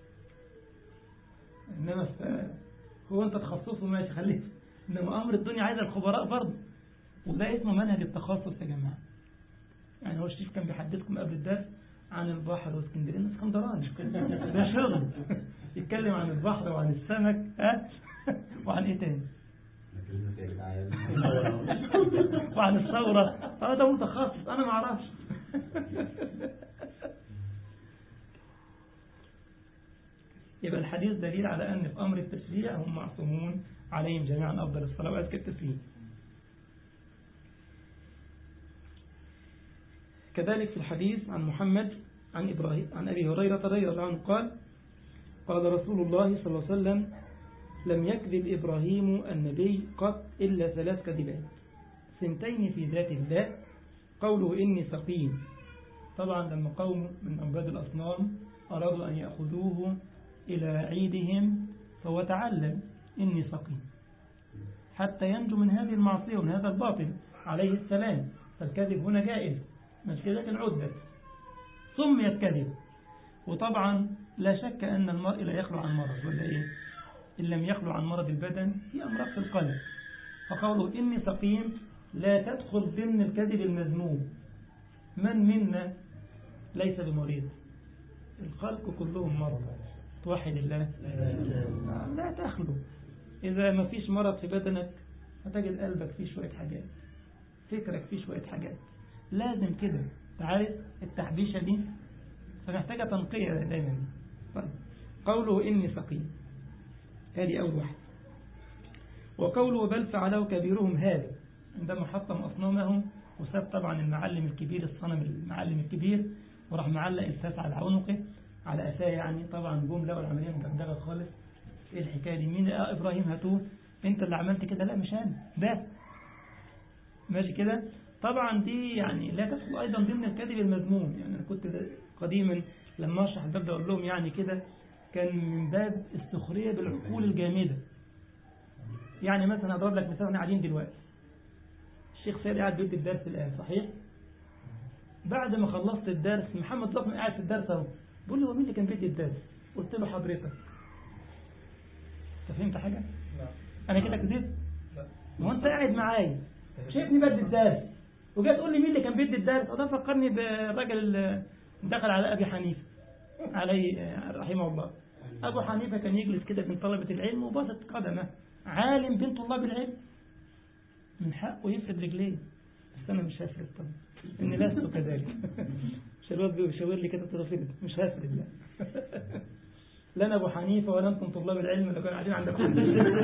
إنما في هو أنت تخصصه ماشي خليك إنما أمر الدنيا عايز الخبراء برضه وده اسمه منهج التخصص يا جماعة يعني هو الشيخ كان بيحدثكم قبل الدرس عن البحر واسكندريه الناس اسكندراني ده شغل يتكلم عن البحر وعن السمك ها وعن ايه تاني وعن الثورة اه ده متخصص انا ما اعرفش يبقى الحديث دليل على ان في امر التشريع هم معصومون عليهم جميعا افضل الصلاه وازكى التسليم كذلك في الحديث عن محمد عن إبراهيم عن أبي هريرة رضي الله عنه قال قال رسول الله صلى الله عليه وسلم لم يكذب إبراهيم النبي قط إلا ثلاث كذبات سنتين في ذات الله قوله إني سقيم طبعا لما قوم من أنباد الأصنام أرادوا أن يأخذوه إلى عيدهم فهو تعلم إني سقيم حتى ينجو من هذه المعصية ومن هذا الباطل عليه السلام فالكذب هنا جائز مش كده كان عدة سميت كذب وطبعا لا شك أن المرء لا يخلو عن مرض ولا إيه إن لم يخلو عن مرض البدن في أمراض في القلب فقوله إني سقيم لا تدخل ضمن الكذب المذموم من منا ليس بمريض الخلق كلهم مرضى توحد الله لا تخلو إذا ما فيش مرض في بدنك هتجد قلبك فيه شوية حاجات فكرك فيه شوية حاجات لازم كده تعرف التحبيشة دي فمحتاجة تنقية دايما طيب. قوله إني سقيم هذه أول واحد وقوله بل فعله كبيرهم هذا عندما حطم أصنامهم وساب طبعا المعلم الكبير الصنم المعلم الكبير وراح معلق الفاس على عنقه على أساه يعني طبعا جم لقوا العملية مجدغة خالص ايه الحكاية دي مين اه إبراهيم هاتوه انت اللي عملت كده لا مش أنا ده ماشي كده طبعا دي يعني لا تدخل أيضا ضمن الكذب المذموم يعني أنا كنت قديما لما أشرح الباب ده أقول لهم يعني كده كان من باب السخرية بالعقول الجامدة يعني مثلا أضرب لك مثال احنا قاعدين دلوقتي الشيخ سيد قاعد بيدي الدرس الآن صحيح بعد ما خلصت الدرس محمد لطمي قاعد في الدرس اهو بيقول لي هو مين اللي كان بيدي الدرس قلت له حضرتك انت فهمت حاجة انا كده كذبت ما هو انت قاعد معايا شايفني بدي الدرس وجاي تقول لي مين اللي كان بيدي الدرس وده فكرني بالراجل اللي دخل على ابي حنيفه عليه رحمه الله أبو حنيفة كان يجلس كده بين طلبة العلم وبسط قدمه عالم بين طلاب العلم من حقه يفرد رجليه بس أنا مش هفرد طبعا إني لست كذلك مش الواد بيشاور لي كده تفرد مش هفرد لا لا أنا أبو حنيفة ولا أنتم طلاب العلم اللي كانوا قاعدين عندكم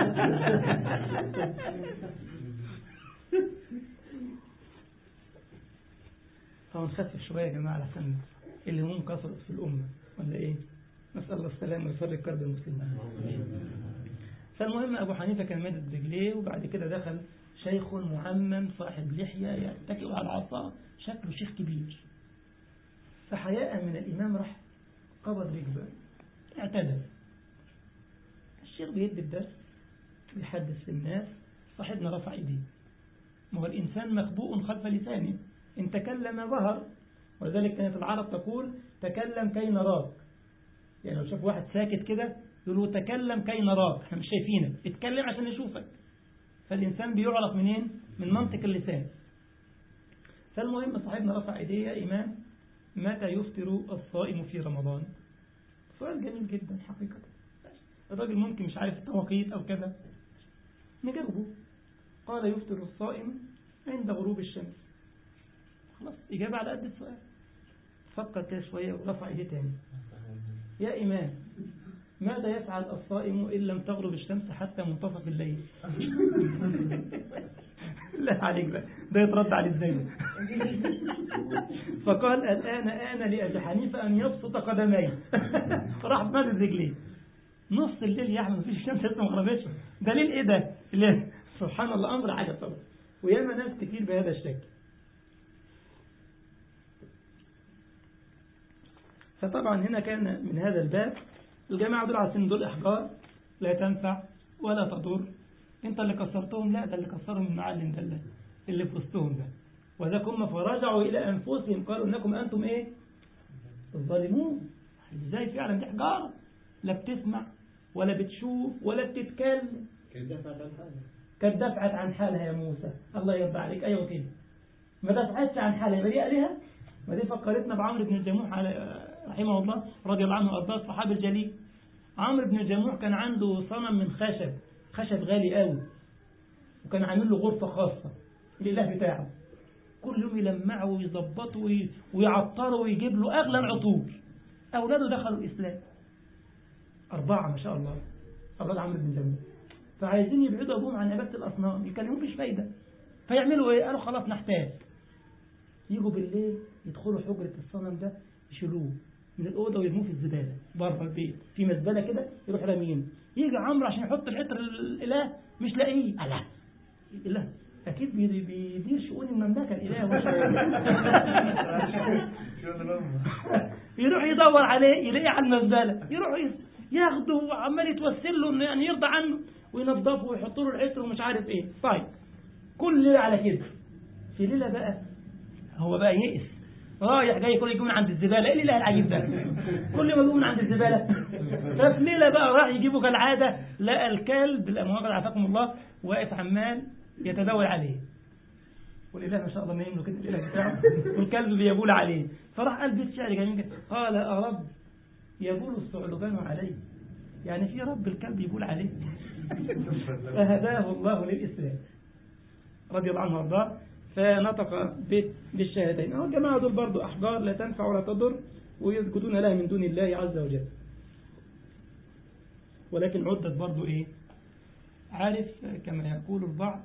فنخفف شوية يا جماعة لحسن الهموم كثرت في الأمة ولا إيه؟ نسأل الله السلامة ويفرج كرب المسلمين فالمهم أبو حنيفة كان مادد رجليه وبعد كده دخل شيخ معمم صاحب لحية يتكئ على العصا شكله شيخ كبير فحياء من الإمام راح قبض رجله اعتدل الشيخ بيدي الدرس بيحدث في الناس صاحبنا رفع ايديه ما هو الإنسان مخبوء خلف لسانه إن تكلم ظهر ولذلك كانت العرب تقول تكلم كي نراك يعني لو شاف واحد ساكت كده يقول له تكلم كي نراك احنا مش شايفينك اتكلم عشان نشوفك فالإنسان بيعرف منين من منطق اللسان فالمهم صاحبنا رفع ايديه يا إمام متى يفطر الصائم في رمضان سؤال جميل جدا حقيقة الراجل ممكن مش عارف التوقيت أو كذا نجاوبه قال يفطر الصائم عند غروب الشمس خلاص إجابة على قد السؤال فكر كده شوية ورفع ايديه تاني يا إمام ماذا يفعل الصائم إن لم تغرب الشمس حتى منتصف الليل لا عليك بقى ده يترد عليه ازاي فقال الآن آن لأبي حنيفة أن يبسط قدميه راح مادد رجليه نص الليل يا أحمد مفيش الشمس لسه ما غربتش دليل إيه ده؟ الليل. سبحان الله أمر عجب طبعا وياما ناس كتير بهذا الشكل فطبعا هنا كان من هذا الباب الجماعة دول عايزين دول إحجار لا تنفع ولا تضر انت اللي كسرتهم لا ده اللي كسرهم المعلم ده اللي, اللي في وسطهم ده وذاك هم فرجعوا إلى أنفسهم قالوا إنكم أنتم إيه الظالمون إزاي فعلا دي حجارة لا بتسمع ولا بتشوف ولا بتتكلم كانت دفعت عن حالها يا موسى الله يرضى عليك أيوة كده ما دفعتش عن حالها يبقى دي آلهة ما دي فكرتنا بعمرو بن الجموح على رحمه الله رضي الله عنه وارضاه الصحابي الجليل عمرو بن الجموح كان عنده صنم من خشب خشب غالي قوي وكان عامل له غرفة خاصة لله بتاعه كل يوم يلمعه ويظبطه ويعطره ويجيب له أغلى العطور أولاده دخلوا الإسلام أربعة ما شاء الله أولاد عمرو بن الجموح فعايزين يبعدوا أبوهم عن عبادة الأصنام يكلموا فيش فايدة فيعملوا إيه قالوا خلاص نحتاج يجوا بالليل يدخلوا حجرة الصنم ده يشيلوه من الأوضة ويرموه في الزبالة بره البيت في مزبلة كده يروح رامينه يجي عمرو عشان يحط العطر الإله مش لاقيه ألا إله أكيد بيدير شؤون المملكة الإله يروح يدور عليه يلاقيه على المزبلة يروح ياخده وعمال يتوسل له يعني يرضى عنه وينظفه ويحط له العطر ومش عارف ايه طيب كل ليلة على كده في ليلة بقى هو بقى يئس رايح جاي كل يجيب من عند الزبالة ايه الاله العجيب ده كل ما يجيب من عند الزبالة ففي ليلة بقى راح يجيبه كالعادة لقى الكلب الأمواج عافاكم الله واقف عمال يتداول عليه والإله ما شاء الله نايم له كده الإله بتاعه والكلب بيبول عليه فراح قال بيت شعر جميل جدا قال أرب يبول الثعلبان عليه يعني في رب الكلب يبول عليه فهداه الله للإسلام رضي الله عنه وارضاه فنطق بالشهادين اهو الجماعة دول برضو أحجار لا تنفع ولا تضر ويسجدون لها من دون الله عز وجل ولكن عدت برضو إيه عارف كما يقول البعض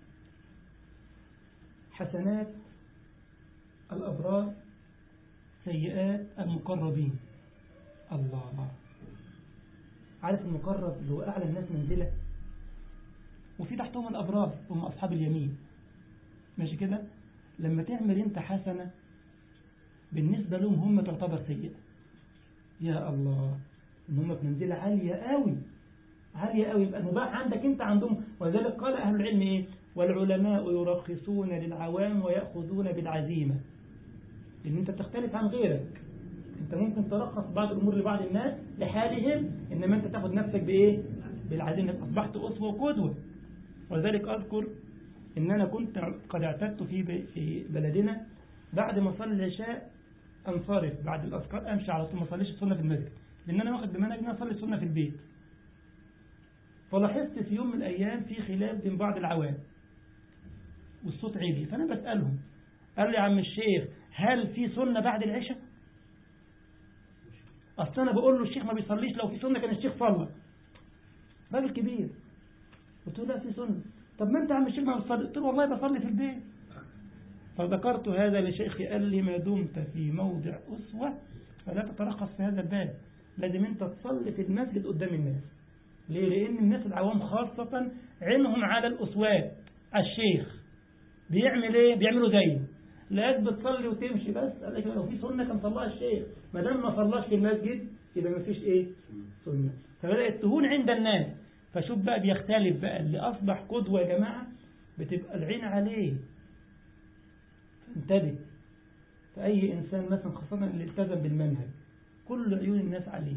حسنات الأبرار سيئات المقربين الله عارف المقرب اللي هو أعلى الناس منزلة وفي تحتهم الأبرار هم أصحاب اليمين ماشي كده لما تعمل انت حسنة بالنسبة لهم هم تعتبر سيئة يا الله ان هم في منزلة عالية قوي عالية قوي يبقى المباح عندك انت عندهم ولذلك قال اهل العلم ايه والعلماء يرخصون للعوام ويأخذون بالعزيمة لان انت بتختلف عن غيرك انت ممكن ترخص بعض الامور لبعض الناس لحالهم انما انت تاخد نفسك بايه بالعزيمة اصبحت اسوة وقدوة ولذلك اذكر ان انا كنت قد اعتدت في في بلدنا بعد ما صلي العشاء انصرف بعد الاذكار امشي على طول ما اصليش السنه في المسجد لان انا واخد بمنهج ان أنا اصلي السنه في البيت فلاحظت في يوم من الايام في خلاف بين بعض العوام والصوت عالي فانا بسالهم قال لي يا عم الشيخ هل في سنه بعد العشاء اصل انا بقول له الشيخ ما بيصليش لو في سنه كان الشيخ صلى راجل كبير قلت له لا في سنه طب ما انت يا عم الشيخ ما بتصلي قلت له والله بصلي في البيت فذكرت هذا لشيخي قال لي ما دمت في موضع أسوة فلا تترخص في هذا الباب لازم انت تصلي في المسجد قدام الناس ليه؟ لأن الناس العوام خاصة عينهم على الأسوات الشيخ بيعمل ايه؟ بيعملوا زيه لا بتصلي وتمشي بس قال لك لو في سنة كان صلاها الشيخ ما دام ما صلاش في المسجد يبقى ما فيش ايه؟ سنة فبدأت تهون عند الناس فشوف بقى بيختلف بقى اللي أصبح قدوة يا جماعة بتبقى العين عليه انتبه فأي إنسان مثلا خاصة اللي التزم بالمنهج كل عيون الناس عليك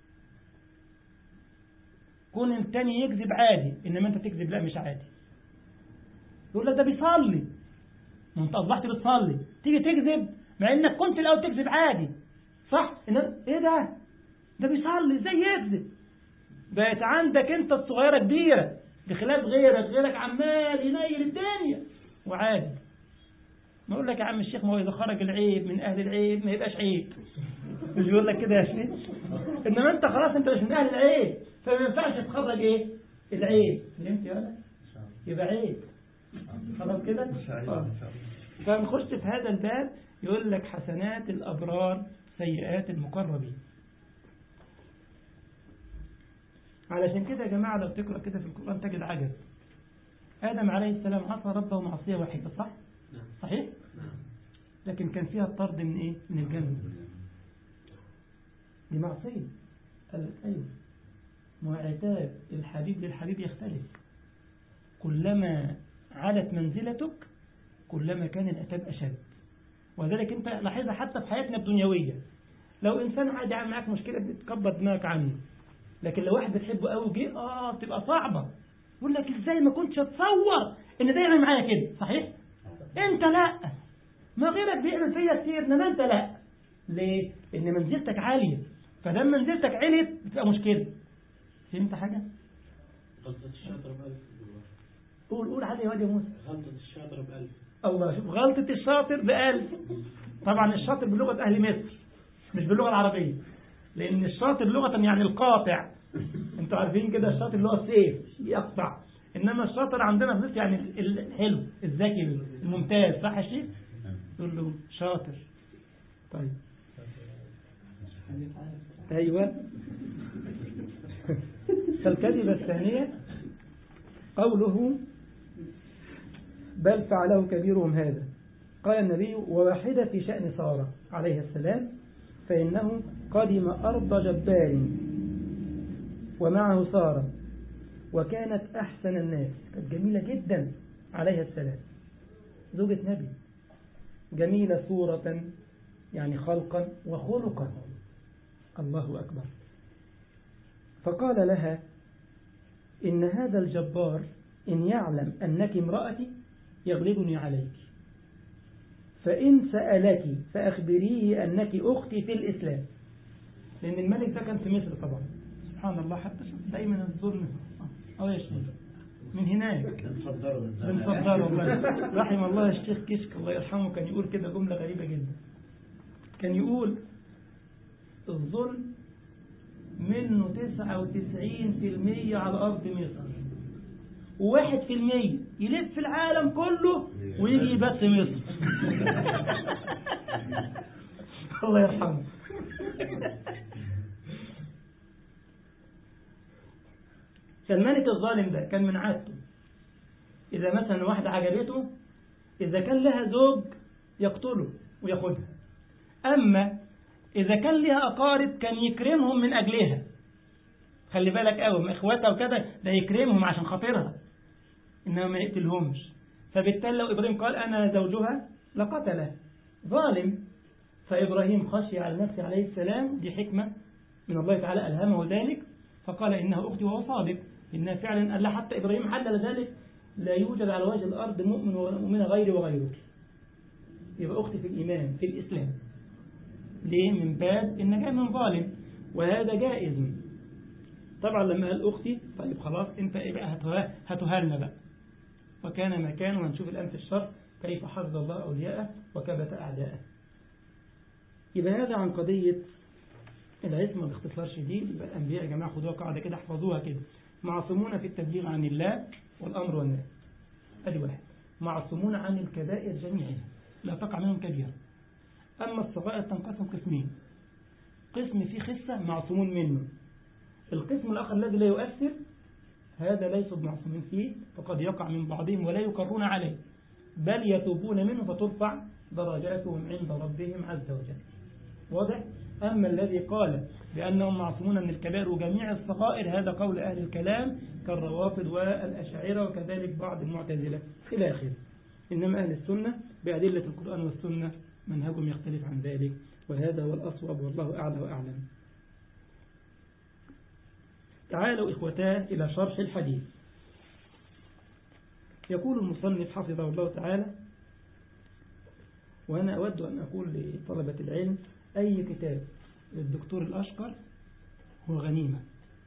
كون التاني يكذب عادي إنما أنت تكذب لا مش عادي يقول لك ده بيصلي ما أنت أصبحت بتصلي تيجي تكذب مع إنك كنت الأول تكذب عادي صح إن إيه ده ده بيصلي إزاي يكذب بقت عندك أنت الصغيرة كبيرة بخلاف غيرك غيرك عمال ينيل الدنيا وعادي ما اقول لك يا عم الشيخ ما هو اذا خرج العيب من اهل العيب ما يبقاش عيب مش بيقول لك كده يا شيخ انما انت خلاص انت مش من اهل العيب فما ينفعش تخرج ايه العيب فهمت يا ولد يبقى عيب خلاص كده آه. فنخش في هذا الباب يقول لك حسنات الابرار سيئات المقربين علشان كده يا جماعه لو تقرا كده في القران تجد عجب ادم عليه السلام عصى ربه معصيه واحده صح صحيح لكن كان فيها الطرد من ايه من الجنة دي معصية قال لك ايوه ما عتاب الحبيب للحبيب يختلف كلما علت منزلتك كلما كان العتاب اشد وذلك انت لاحظها حتى في حياتنا الدنيوية لو انسان عادي عامل معاك مشكلة بتكبر دماغك عنه لكن لو واحد بتحبه قوي جه اه بتبقى صعبة يقول لك ازاي ما كنتش اتصور ان ده يعمل معايا كده صحيح انت لا ما غيرك بيعمل فيا كتير انما انت لا ليه ان منزلتك عالية فلما منزلتك عليت بتبقى مشكلة فهمت حاجة غلطة الشاطر بألف قول قول عادي يا واد يا موسى غلطة الشاطر بألف الله شوف غلطة الشاطر بألف طبعا الشاطر بلغة أهل مصر مش باللغة العربية لأن الشاطر لغة يعني القاطع انتوا عارفين كده الشاطر اللي هو السيف يقطع إنما الشاطر عندنا في مصر يعني الحلو الذكي الممتاز صح يا شيخ يقول له شاطر طيب أيوة فالكذبة الثانية قوله بل فعله كبيرهم هذا قال النبي وواحدة في شأن سارة عليه السلام فإنه قدم أرض جبار ومعه سارة وكانت أحسن الناس كانت جميلة جدا عليها السلام زوجة نبي جميلة صورة يعني خلقا وخلقا الله أكبر فقال لها إن هذا الجبار إن يعلم أنك امرأتي يغلبني عليك فإن سألك فأخبريه أنك أختي في الإسلام لأن الملك ده كان في مصر طبعا سبحان الله حتى دايما الظلم أو يا شيخ من هناك بنصدره والله رحم الله الشيخ كشك الله يرحمه كان يقول كده جملة غريبة جدا كان يقول الظلم منه 99% على أرض مصر وواحد في المية يلف العالم كله ويجي بس مصر الله يرحمه فالملك الظالم ده كان من عادته إذا مثلا واحدة عجبته إذا كان لها زوج يقتله وياخدها أما إذا كان لها أقارب كان يكرمهم من أجلها خلي بالك قوي إخواتها وكذا ده يكرمهم عشان خاطرها إنما ما يقتلهمش فبالتالي لو إبراهيم قال أنا زوجها لقتله ظالم فإبراهيم خشي على نفسه عليه السلام دي حكمة من الله تعالى ألهمه ذلك فقال إنها أختي وهو صادق إنها فعلا قال حتى إبراهيم حلل ذلك لا يوجد على وجه الأرض مؤمن ولا مؤمنة غيري وغيرك يبقى أختي في الإيمان في الإسلام ليه من باب النجاة من ظالم وهذا جائز طبعا لما قال أختي طيب خلاص انت ايه بقى هتها- هتهالنا بقى وكان ما كان وهنشوف الآن في الشر كيف حفظ الله أولياءه وكبت أعداءه يبقى هذا عن قضية العصمة باختصار شديد يبقى الأنبياء يا جماعة خدوها قاعدة كده احفظوها كده معصومون في التبليغ عن الله والأمر والنهي أدي واحد معصومون عن الكبائر جميعها لا تقع منهم كبيرة أما الصغائر تنقسم قسمين قسم فيه خسة معصومون منه القسم الآخر الذي لا يؤثر هذا ليسوا بمعصومين فيه فقد يقع من بعضهم ولا يقرون عليه بل يتوبون منه فترفع درجاتهم عند ربهم عز وجل واضح؟ أما الذي قال بأنهم معصومون من الكبائر وجميع الصغائر هذا قول أهل الكلام كالروافض والأشاعرة وكذلك بعض المعتزلة إلى آخره إنما أهل السنة بأدلة القرآن والسنة منهجهم يختلف عن ذلك وهذا هو الأصوب والله أعلى وأعلم تعالوا إخوتاه إلى شرح الحديث يقول المصنف حفظه الله تعالى وأنا أود أن أقول لطلبة العلم أي كتاب للدكتور الأشقر هو غنيمة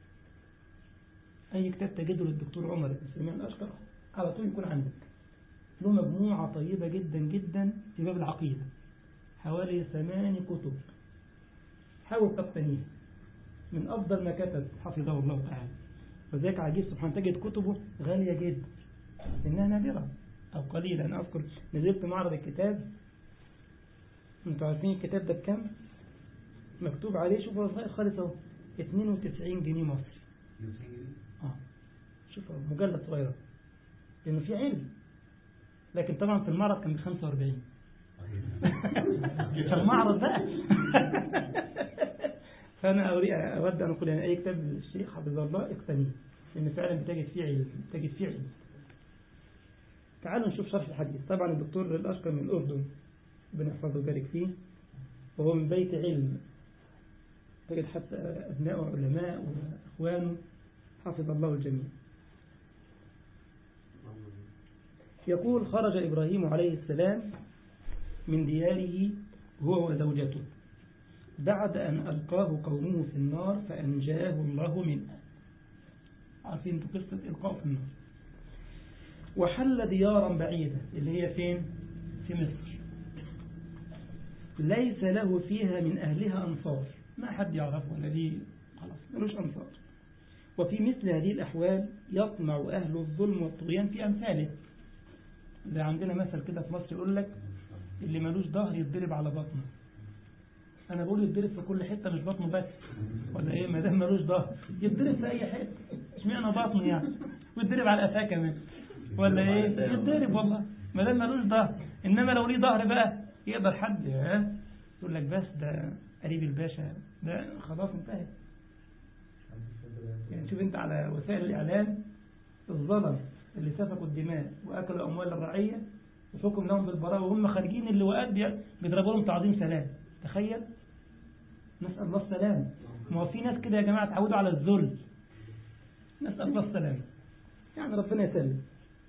أي كتاب تجده للدكتور عمر بن سليمان الأشقر على طول يكون عندك له مجموعة طيبة جدا جدا في باب العقيدة حوالي ثماني كتب حاول تقتنيه من أفضل ما كتب حفظه الله تعالى وذلك عجيب سبحانه تجد كتبه غالية جدا إنها نادرة أو قليلة أنا أذكر نزلت معرض الكتاب انتوا عارفين الكتاب ده بكام مكتوب عليه شوفوا صغير خالص اهو 92 جنيه مصري اه شوف اهو مجلد صغير لانه في علم لكن طبعا في المعرض كان ب 45 في المعرض بقى فانا أري- اود ان اقول يعني اي كتاب للشيخ حفظه الله اقتنيه لان فعلا بتجد فيه علم بتجد فيه علم تعالوا نشوف شرح الحديث طبعا الدكتور الاشقر من الاردن ربنا يحفظه ويبارك فيه وهو من بيت علم تجد حتى أبناء علماء وأخوانه حفظ الله الجميع يقول خرج إبراهيم عليه السلام من دياره هو وزوجته بعد أن ألقاه قومه في النار فأنجاه الله منها عارفين انتوا قصة إلقاء في النار وحل ديارا بعيدة اللي هي فين في مصر ليس له فيها من أهلها أنصار ما حد يعرفه ولا ليه خلاص ملوش أنصار وفي مثل هذه الأحوال يطمع أهل الظلم والطغيان في أمثاله زي عندنا مثل كده في مصر يقول لك اللي ملوش ظهر يتضرب على بطنه أنا بقول يتضرب في كل حتة مش بطنه بس ولا إيه ما دام ملوش ظهر يتضرب في أي حتة اشمعنى بطنه يعني ويتضرب على قفاه كمان ولا إيه يتضرب والله ما دام ملوش ظهر إنما لو ليه ظهر بقى يقدر حد ها يقول لك بس ده قريب الباشا ده خلاص انتهت يعني شوف انت على وسائل الإعلام الظلم اللي سفكوا الدماء وأكلوا أموال الرعية وحكم لهم بالبراءة وهم خارجين اللواءات بي- بيضربوا لهم تعظيم سلام تخيل نسأل الله السلام ما هو في ناس كده يا جماعة اتعودوا على الذل نسأل الله السلام يعني ربنا يسلم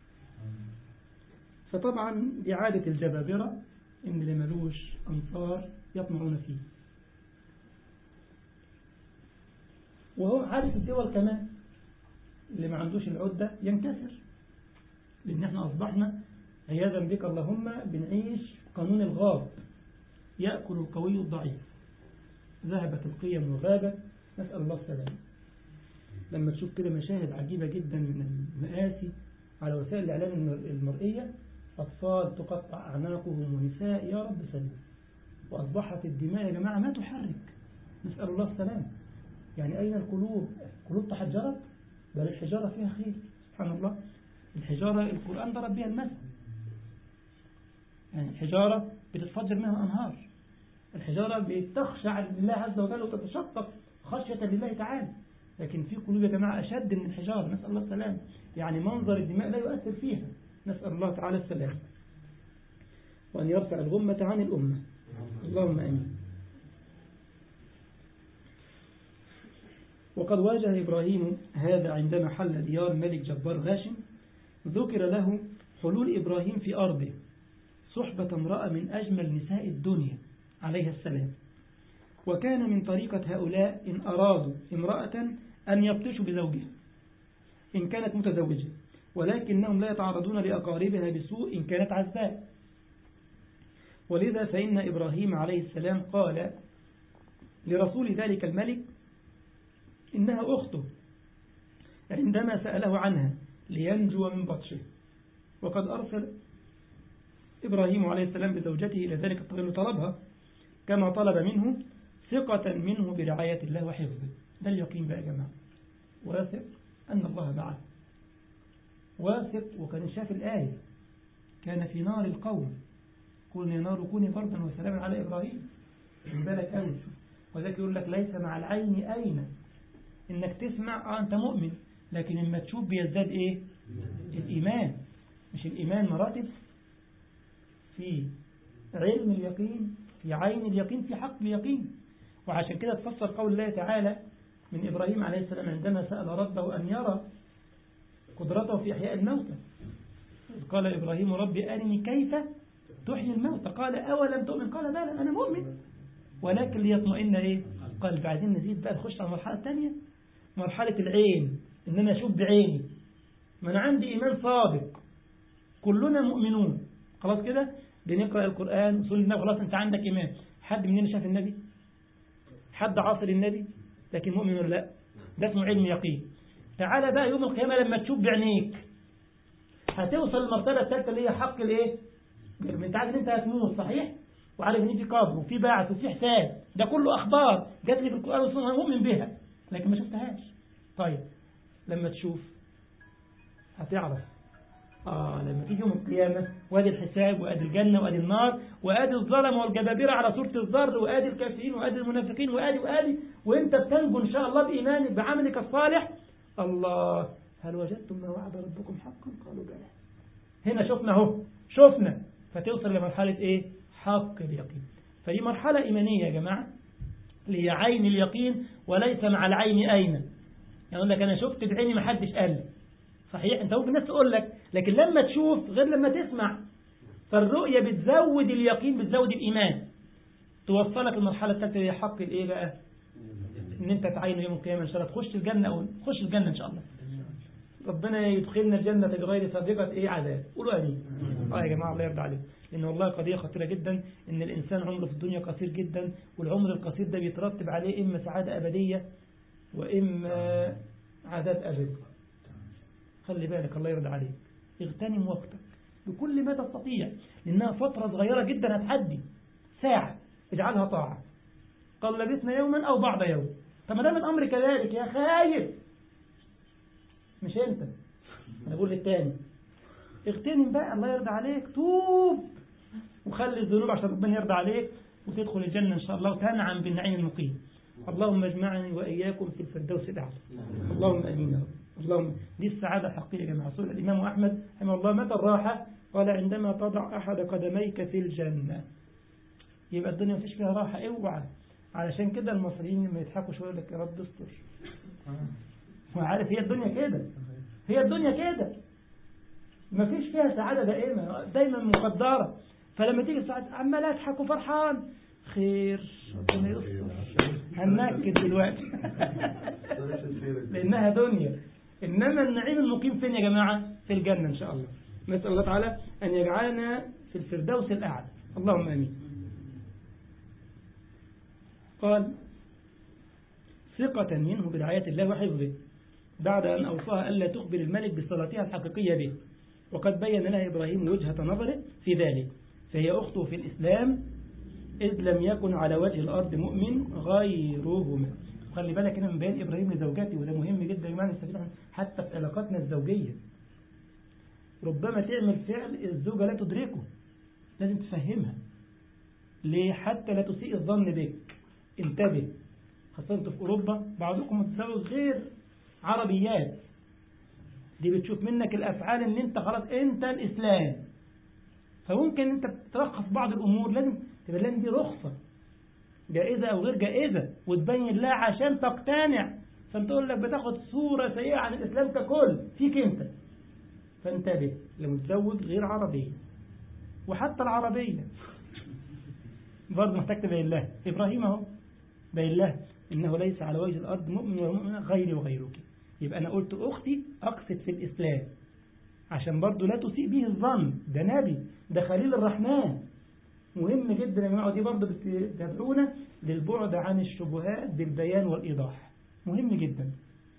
فطبعا دي عادة الجبابرة إن اللي ملوش أنصار يطمعون فيه وهو عادة الدول كمان اللي ما عندوش العدة ينكسر لأن احنا أصبحنا عياذا بك اللهم بنعيش قانون الغاب يأكل القوي الضعيف ذهبت القيم وغابت نسأل الله السلامة لما تشوف كده مشاهد عجيبة جدا من المآسي على وسائل الإعلام المر- المرئية أطفال تقطع أعناقهم ونساء يا رب سلم وأصبحت الدماء يا جماعة ما تحرك نسأل الله السلام يعني أين القلوب قلوب تحجرت بل الحجارة فيها خير سبحان الله الحجارة القرآن ضرب بها المثل يعني الحجارة بتتفجر منها الأنهار الحجارة بتخشع لله عز وجل وتتشقق خشية لله تعالى لكن في قلوب يا جماعة أشد من الحجارة نسأل الله السلام يعني منظر الدماء لا يؤثر فيها نسأل الله تعالى السلام وأن يرفع الغمة عن الأمة اللهم أمين وقد واجه إبراهيم هذا عندما حل ديار ملك جبار غاشم ذكر له حلول إبراهيم في أرضه صحبة امرأة من أجمل نساء الدنيا عليها السلام وكان من طريقة هؤلاء إن أرادوا امرأة أن يبطشوا بزوجها إن كانت متزوجة ولكنهم لا يتعرضون لأقاربها بسوء إن كانت عزاء ولذا فإن إبراهيم عليه السلام قال لرسول ذلك الملك إنها أخته عندما سأله عنها لينجو من بطشه وقد أرسل إبراهيم عليه السلام بزوجته إلى ذلك الطفل طلبها كما طلب منه ثقة منه برعاية الله وحفظه ده اليقين بقى يا جماعة واثق أن الله معه واثق وكان شاف الآية كان في نار القوم قلنا يا نار كوني بردا وسلاما على إبراهيم من بالك أول وذلك يقول لك ليس مع العين أين إنك تسمع آه أنت مؤمن لكن لما تشوف بيزداد إيه الإيمان مش الإيمان مراتب في علم اليقين في عين اليقين في حق اليقين وعشان كده تفسر قول الله تعالى من إبراهيم عليه السلام عندما سأل ربه أن يرى قدرته في إحياء الموتى إذ قال إبراهيم ربي أرني كيف تحيي الموتى قال أولم تؤمن قال بلى أنا مؤمن ولكن ليطمئن إيه قال بعدين نزيد بقى نخش على المرحلة الثانية مرحلة العين إن أنا أشوف بعيني ما أنا عندي إيمان صادق كلنا مؤمنون خلاص كده بنقرأ القرآن وصول النبي خلاص أنت عندك إيمان حد مننا شاف النبي حد عاصر النبي لكن مؤمن ولا لا ده اسمه علم يقين تعالى بقى يوم القيامة لما تشوف بعينيك هتوصل للمرتبة الثالثة اللي هي حق الايه انت عارف ان انت هتموت صحيح وعارف ان في قبر وفي بعث وفي حساب ده كله اخبار جات لي في القرآن والسنة مؤمن بها لكن ما شفتهاش طيب لما تشوف هتعرف آه لما تيجي يوم القيامة وادي الحساب وادي الجنة وادي النار وادي الظلم والجبابرة على صورة الذر وادي الكافرين وادي المنافقين وادي وادي وانت بتنجو ان شاء الله بإيمانك بعملك الصالح الله هل وجدتم ما وعد ربكم حقا قالوا بلى هنا شفنا اهو شفنا فتوصل لمرحلة ايه حق اليقين فدي مرحلة إيمانية يا جماعة اللي هي عين اليقين وليس مع العين أين يعني يقول لك أنا شفت بعيني ما حدش قال لي صحيح أنت ممكن الناس تقول لك لكن لما تشوف غير لما تسمع فالرؤية بتزود اليقين بتزود الإيمان توصلك المرحلة الثالثة هي حق الإيه بقى إن أنت تعين يوم القيامة إن شاء الله تخش الجنة أو تخش الجنة إن شاء الله ربنا يدخلنا الجنة بغير سابقة إيه عذاب قولوا آمين آه يا جماعة الله يرضى عليكم لأن والله قضية خطيرة جدا إن الإنسان عمره في الدنيا قصير جدا والعمر القصير ده بيترتب عليه إما سعادة أبدية وإما عذاب أبدي خلي بالك الله يرضى عليك اغتنم وقتك بكل ما تستطيع لأنها فترة صغيرة جدا هتعدي ساعة اجعلها طاعة قال لبثنا يوما أو بعض يوم فما دام الأمر كذلك يا خايف مش أنت أنا بقول للتاني اغتنم بقى الله يرضى عليك توب وخلي الذنوب عشان ربنا يرضى عليك وتدخل الجنة إن شاء الله وتنعم بالنعيم المقيم اللهم اجمعني وإياكم في الفردوس الأعلى اللهم أمين يا رب اللهم دي السعادة الحقيقية يا جماعة سئل الإمام أحمد رحمه الله متى الراحة قال عندما تضع أحد قدميك في الجنة يبقى الدنيا مفيش فيها راحة اوعى علشان كده المصريين لما يضحكوا شوية لك يا رب استر وعارف هي الدنيا كده هي الدنيا كده مفيش فيها سعادة دائمة دايما مقدرة فلما تيجي السعادة عمال اضحك وفرحان خير ربنا يستر هنأكد دلوقتي لأنها دنيا إنما النعيم المقيم فين يا جماعة في الجنة إن شاء الله نسأل الله تعالى أن يجعلنا في الفردوس الأعلى اللهم آمين قال ثقة منه برعاية الله وحفظه بعد أن أوصاها ألا تخبر الملك بصلاتها الحقيقية به وقد بين لها إبراهيم وجهة نظره في ذلك فهي أخته في الإسلام إذ لم يكن على وجه الأرض مؤمن غيرهما خلي بالك هنا من بيان إبراهيم لزوجته وده مهم جدا يا جماعة نستفيد حتى في علاقاتنا الزوجية ربما تعمل فعل الزوجة لا تدركه لازم تفهمها ليه حتى لا تسيء الظن بك انتبه خاصة انتوا في أوروبا بعضكم متزوج غير عربيات دي بتشوف منك الأفعال ان انت خلاص انت الإسلام فممكن انت ترخص بعض الأمور لازم تبقى لازم دي رخصة جائزة أو غير جائزة وتبين لها عشان تقتنع فانتقول لك بتاخد صورة سيئة عن الإسلام ككل فيك انت فانتبه لمتزوج غير عربي وحتى العربية برضه محتاج تبين لها إبراهيم اهو بين الله إنه ليس على وجه الأرض مؤمن ولا مؤمن غيري وغيرك يبقى أنا قلت أختي أقصد في الإسلام عشان برضو لا تسيء به الظن ده نبي ده خليل الرحمن مهم جدا يا جماعة دي برضو بتدعونا للبعد عن الشبهات بالبيان والإيضاح مهم جدا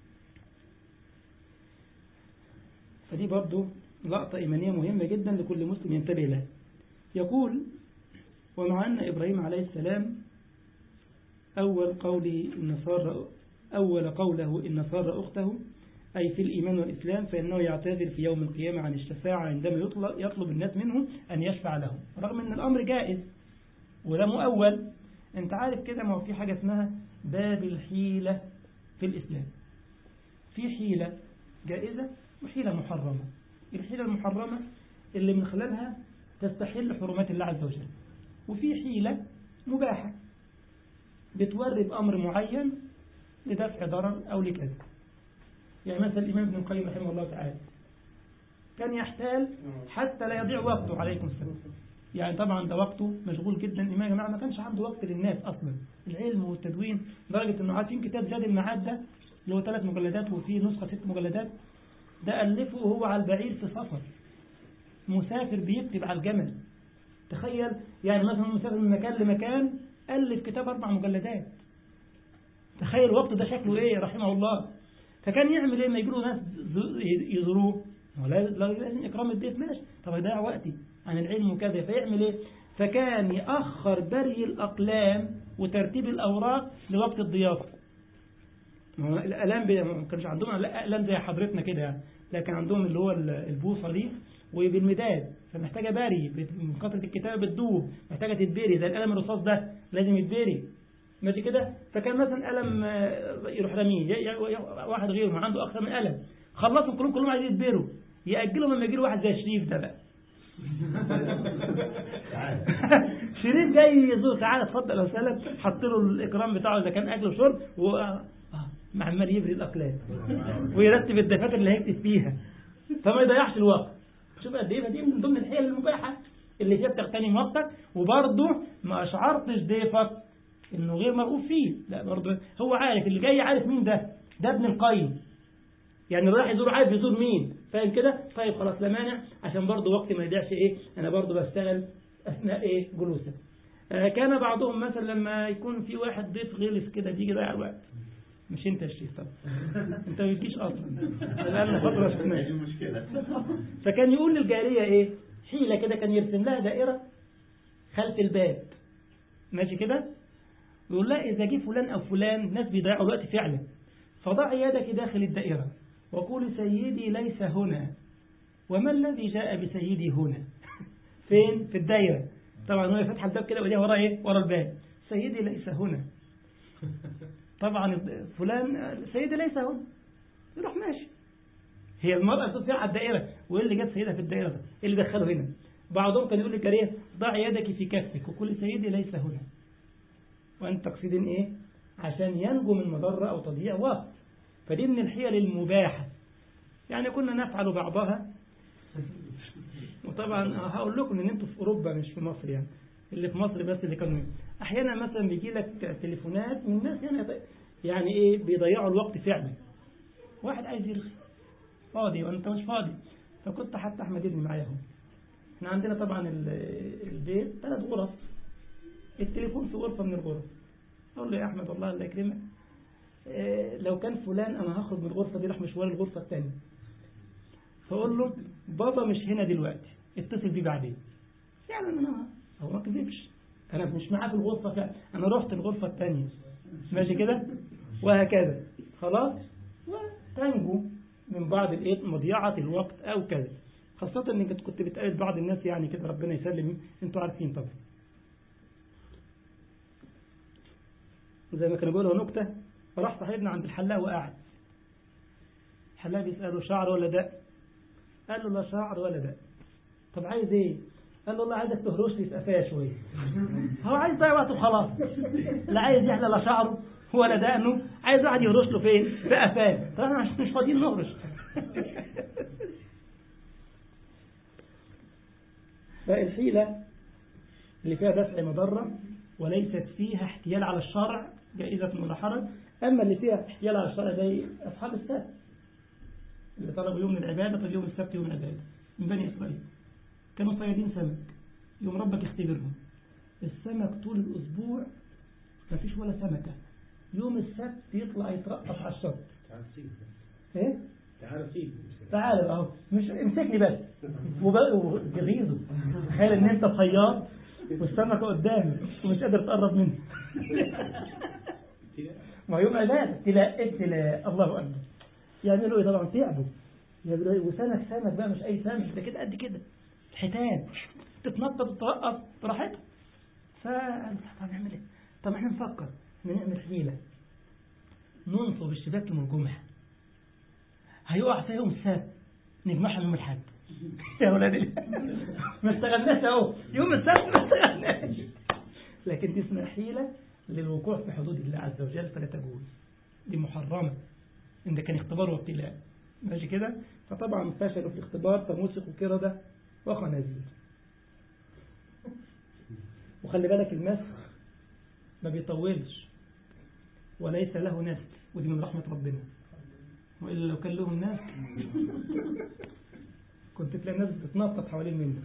فدي برضو لقطة إيمانية مهمة جدا لكل مسلم ينتبه لها يقول ومع أن إبراهيم عليه السلام أول قوله إن صار أول قوله إن صار أخته أي في الإيمان والإسلام فإنه يعتذر في يوم القيامة عن الشفاعة عندما يطلب, يطلب الناس منه أن يشفع لهم رغم أن الأمر جائز وده مؤول أنت عارف كده ما هو في حاجة اسمها باب الحيلة في الإسلام في حيلة جائزة وحيلة محرمة الحيلة المحرمة اللي من خلالها تستحل حرمات الله عز وجل وفي حيلة مباحة بتوري بأمر معين لدفع ضرر أو لكذا يعني مثلا الإمام ابن القيم رحمه الله تعالى كان يحتال حتى لا يضيع وقته عليكم السلام يعني طبعا ده وقته مشغول جدا الإمام يا جماعة ما كانش عنده وقت للناس أصلا العلم والتدوين لدرجة أنه عارفين كتاب زاد المعاد ده اللي هو ثلاث مجلدات وفيه نسخة ست مجلدات ده ألفه وهو على البعير في سفر مسافر بيكتب على الجمل تخيل يعني مثلا مسافر من مكان لمكان ألف كتاب أربع مجلدات تخيل الوقت ده شكله إيه رحمه الله فكان يعمل إيه ما يجيله ناس يزوروه لازم إكرام الضيف ماشي طب يضيع وقتي عن العلم وكذا فيعمل إيه فكان يأخر بري الأقلام وترتيب الأوراق لوقت الضيافة الألام ما كانش عندهم أقلام زي حضرتنا كده يعني لكن عندهم اللي هو البوصة دي وبالمداد فمحتاجة باري من كثرة الكتابة بتدوب محتاجة تتبري زي القلم الرصاص ده لازم يتبري ماشي كده فكان مثلا قلم يروح رميه واحد غيره ما عنده أكثر من قلم خلصهم كلهم كلهم عايزين يتبروا يأجلهم لما يجي له واحد زي شريف ده بقى شريف جاي يزور تعالى اتفضل وسهلا حط له الاكرام بتاعه اذا كان اكل وشرب و عمال يبري الاقلام ويرتب الدفاتر اللي هيكتب فيها فما يضيعش الوقت شوف قد ايه دي من ضمن الحيل المباحه اللي فيها بتغتنم وقتك وبرضه ما اشعرتش ضيفك انه غير مرغوب فيه لا برضه هو عارف اللي جاي عارف مين ده ده ابن القيم يعني اللي راح يزور عارف يزور مين فاهم كده طيب خلاص لا مانع عشان برضه وقتي ما يضيعش ايه انا برضه بشتغل اثناء ايه جلوسك آه كان بعضهم مثلا لما يكون في واحد ضيف غلس كده بيجي يضيع الوقت مش انت يا شريف طبعا انت ما بتجيش اصلا لان فتره شفناك فكان يقول للجاريه ايه حيله كده كان يرسم لها دائره خلف الباب ماشي كده يقول لها اذا جه فلان او فلان ناس بيضيعوا الوقت فعلا فضع يدك داخل الدائره وقول سيدي ليس هنا وما الذي جاء بسيدي هنا فين في الدائره طبعا هو فتح الباب كده وديها ورا ايه ورا الباب سيدي ليس هنا طبعا فلان سيدي ليس هنا يروح ماشي هي المرأة تصير على الدائرة وإيه اللي جاب سيدها في الدائرة ده إيه اللي دخله هنا بعضهم كان يقول للجارية ضع يدك في كفك وكل سيدي ليس هنا وأنت تقصدين إيه عشان ينجو من مضرة أو تضييع وقت فدي من الحيل المباحة يعني كنا نفعل بعضها وطبعا هقول لكم ان انتوا في اوروبا مش في مصر يعني اللي في مصر بس اللي كانوا احيانا مثلا بيجي لك تليفونات من ناس يعني يعني ايه بيضيعوا الوقت فعلا واحد عايز يرغي فاضي وانت مش فاضي فكنت حتى احمد ابني معايا اهو احنا عندنا طبعا البيت ثلاث غرف التليفون في غرفه من الغرف اقول له يا احمد والله الله يكرمك إيه لو كان فلان انا هخرج من الغرفه دي راح مشوار الغرفه الثانيه فاقول له بابا مش هنا دلوقتي اتصل بيه بعدين فعلا انا هو ما كذبش انا مش معاه في الغرفه فعلا انا رحت الغرفه الثانيه ماشي كده وهكذا خلاص وتنجو من بعض الايه مضيعه الوقت او كذا خاصة انك كنت بتقابل بعض الناس يعني كده ربنا يسلم انتوا عارفين طبعا زي ما كانوا بيقولوا نكتة راح صاحبنا عند الحلاق وقعد الحلاق بيسأله شعر ولا دق قال له لا شعر ولا دق طب عايز ايه قال له والله عايزك تهرش لي في قفاه شويه هو عايز يضيع وقته خلاص لا عايز يحلى لا شعره ولا دقنه عايز واحد يهرش له فين في قفاه طب احنا مش فاضيين نهرش فالحيلة اللي فيها دفع مضرة وليست فيها احتيال على الشرع جائزة ولا حرج أما اللي فيها احتيال على الشرع زي أصحاب السبت اللي طلبوا يوم العبادة طب يوم السبت يوم العبادة من بني إسرائيل كانوا صيادين سمك يوم ربك يختبرهم السمك طول الأسبوع ما فيش ولا سمكة يوم السبت يطلع يترقص على الشط تعال سيب ايه تعال سيب تعال بقى اهو مش امسكني بس وب- وجغيظه تخيل ان انت صياد والسمكه قدامك ومش قادر تقرب منه ما هو يوم عباده ابتلاء ابتلاء الله اكبر يعملوا ايه طبعا تعبوا يعملوا ايه وسمك سمك بقى مش اي سمك ده كده قد كده حيتان تتنطط وترقص براحتها فقالوا طب نعمل ايه طب احنا نفكر احنا نعمل حيله ننصب الشباك يوم الجمعه هيقع فيها يوم السبت نجمعها يوم الحد يا ولاد ال- ما اشتغلناش اهو يوم السبت ما اشتغلناش لكن دي اسمها حيلة للوقوع في حدود الله عز وجل فلا تجوز دي محرمة إن ده كان اختبار وابتلاء ماشي كده فطبعا فشلوا في الاختبار فمسكوا كردة وخنازير وخلي بالك المسخ ما بيطولش وليس له نسل ودي من رحمة ربنا وإلا لو كان لهم ناس كنت تلاقي الناس بتتنطط حوالين منه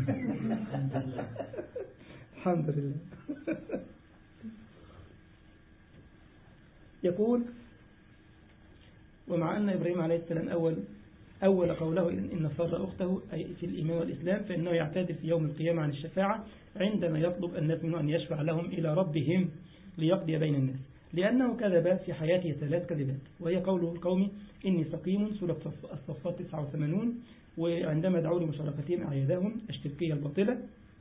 الحمد لله يقول ومع أن إبراهيم عليه السلام أول أول قوله إن صار أخته أي في الإيمان والإسلام فإنه يعتذر في يوم القيامة عن الشفاعة عندما يطلب الناس منه أن يشفع لهم إلى ربهم ليقضي بين الناس لأنه كذب في حياته ثلاث كذبات وهي قوله القوم إني سقيم سورة الصف- الصفات 89 وعندما دعوا لمشاركتهم أعيادهم الشركية الباطلة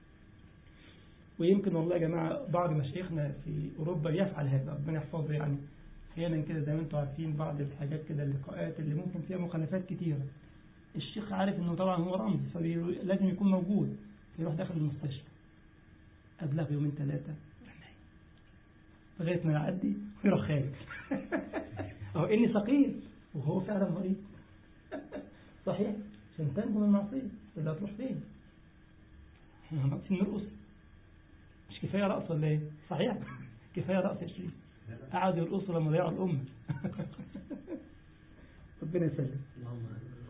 ويمكن والله يا جماعة بعض مشايخنا في أوروبا يفعل هذا ربنا يحفظه يعني أحيانا كده زي ما أنتم عارفين بعض الحاجات كده اللقاءات اللي ممكن فيها مخالفات كتيرة الشيخ عارف إنه طبعا هو رمز فلازم يكون موجود يروح داخل المستشفى أبلغ يومين ثلاثة يروح نايم. لغاية ما يعدي ويروح خارج أو إني سقيم وهو فعلا مريض صحيح عشان تنجو من المعصية ولا هتروح فين؟ احنا ناقصين نرقص مش كفاية رقص ولا ايه؟ صحيح؟ كفاية رقص يا شريف قعدوا يرقصوا لما ضيعوا الأمة ربنا يسلم اللهم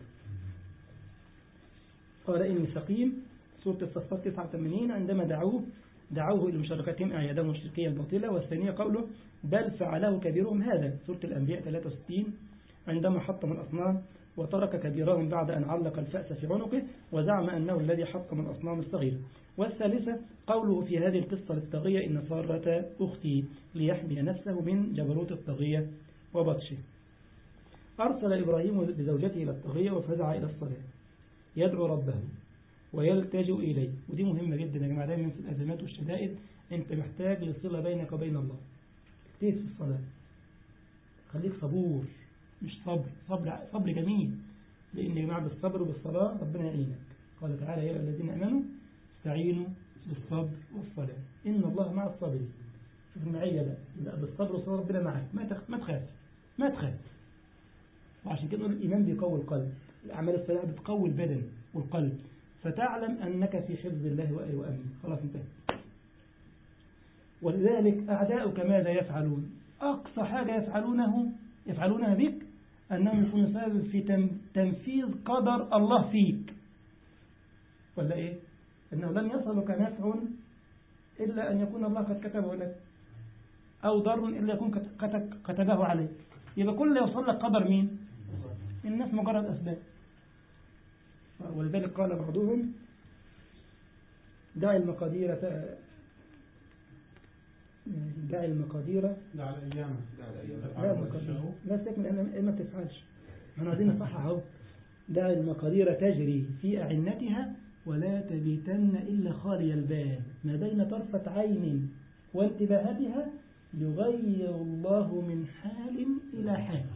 قال إني سقيم سورة الصفات 89 عندما دعوه دعوه إلى مشاركتهم أعيادهم الشركية الباطلة والثانية قوله بل فعله كبيرهم هذا سورة الأنبياء 63 عندما حطم الأصنام وترك كبيرهم بعد أن علق الفأس في عنقه وزعم أنه الذي حطم الأصنام الصغيرة والثالثة قوله في هذه القصة للطاغية إن سارة أختي ليحمي نفسه من جبروت الطاغية وبطشه أرسل إبراهيم بزوجته إلى الطاغية وفزع إلى الصلاة يدعو ربه ويلتجئ إليه ودي مهمة جدا يا جماعة دايما في الأزمات والشدائد أنت محتاج لصلة بينك وبين الله اجتهد في الصلاة خليك صبور مش صبر صبر صبر جميل لأن يا جماعة بالصبر وبالصلاة ربنا يعينك قال تعالى يا أيها الذين آمنوا استعينوا بالصبر والصلاة إن الله مع الصابرين شوف المعية بقى يبقى بالصبر والصلاة ربنا معك ما تخ... ما تخاف ما تخاف وعشان كده نقول الإيمان بيقوي القلب الأعمال الصالحة بتقوي البدن والقلب فتعلم أنك في حفظ الله وآله وأمنه خلاص انتهى ولذلك أعداؤك ماذا يفعلون أقصى حاجة يفعلونه يفعلونها بك أنهم يكونوا سبب في تم- تنفيذ قدر الله فيك ولا إيه أنه لن يصلك نفع إلا أن يكون الله قد كتبه لك أو ضر إلا يكون كت- كت- كتبه عليك يبقى كل يوصل لك قدر مين الناس مجرد أسباب ولذلك قال بعضهم دع المقادير ت- دع المقادير ده على ايامه لا مقادير لا تكمل أنا ما تفعلش احنا عايزين نصحح اهو دع المقادير تجري في أعنتها ولا تبيتن إلا خالي البال ما بين طرفة عين وانتباهتها يغير الله من حال إلى حال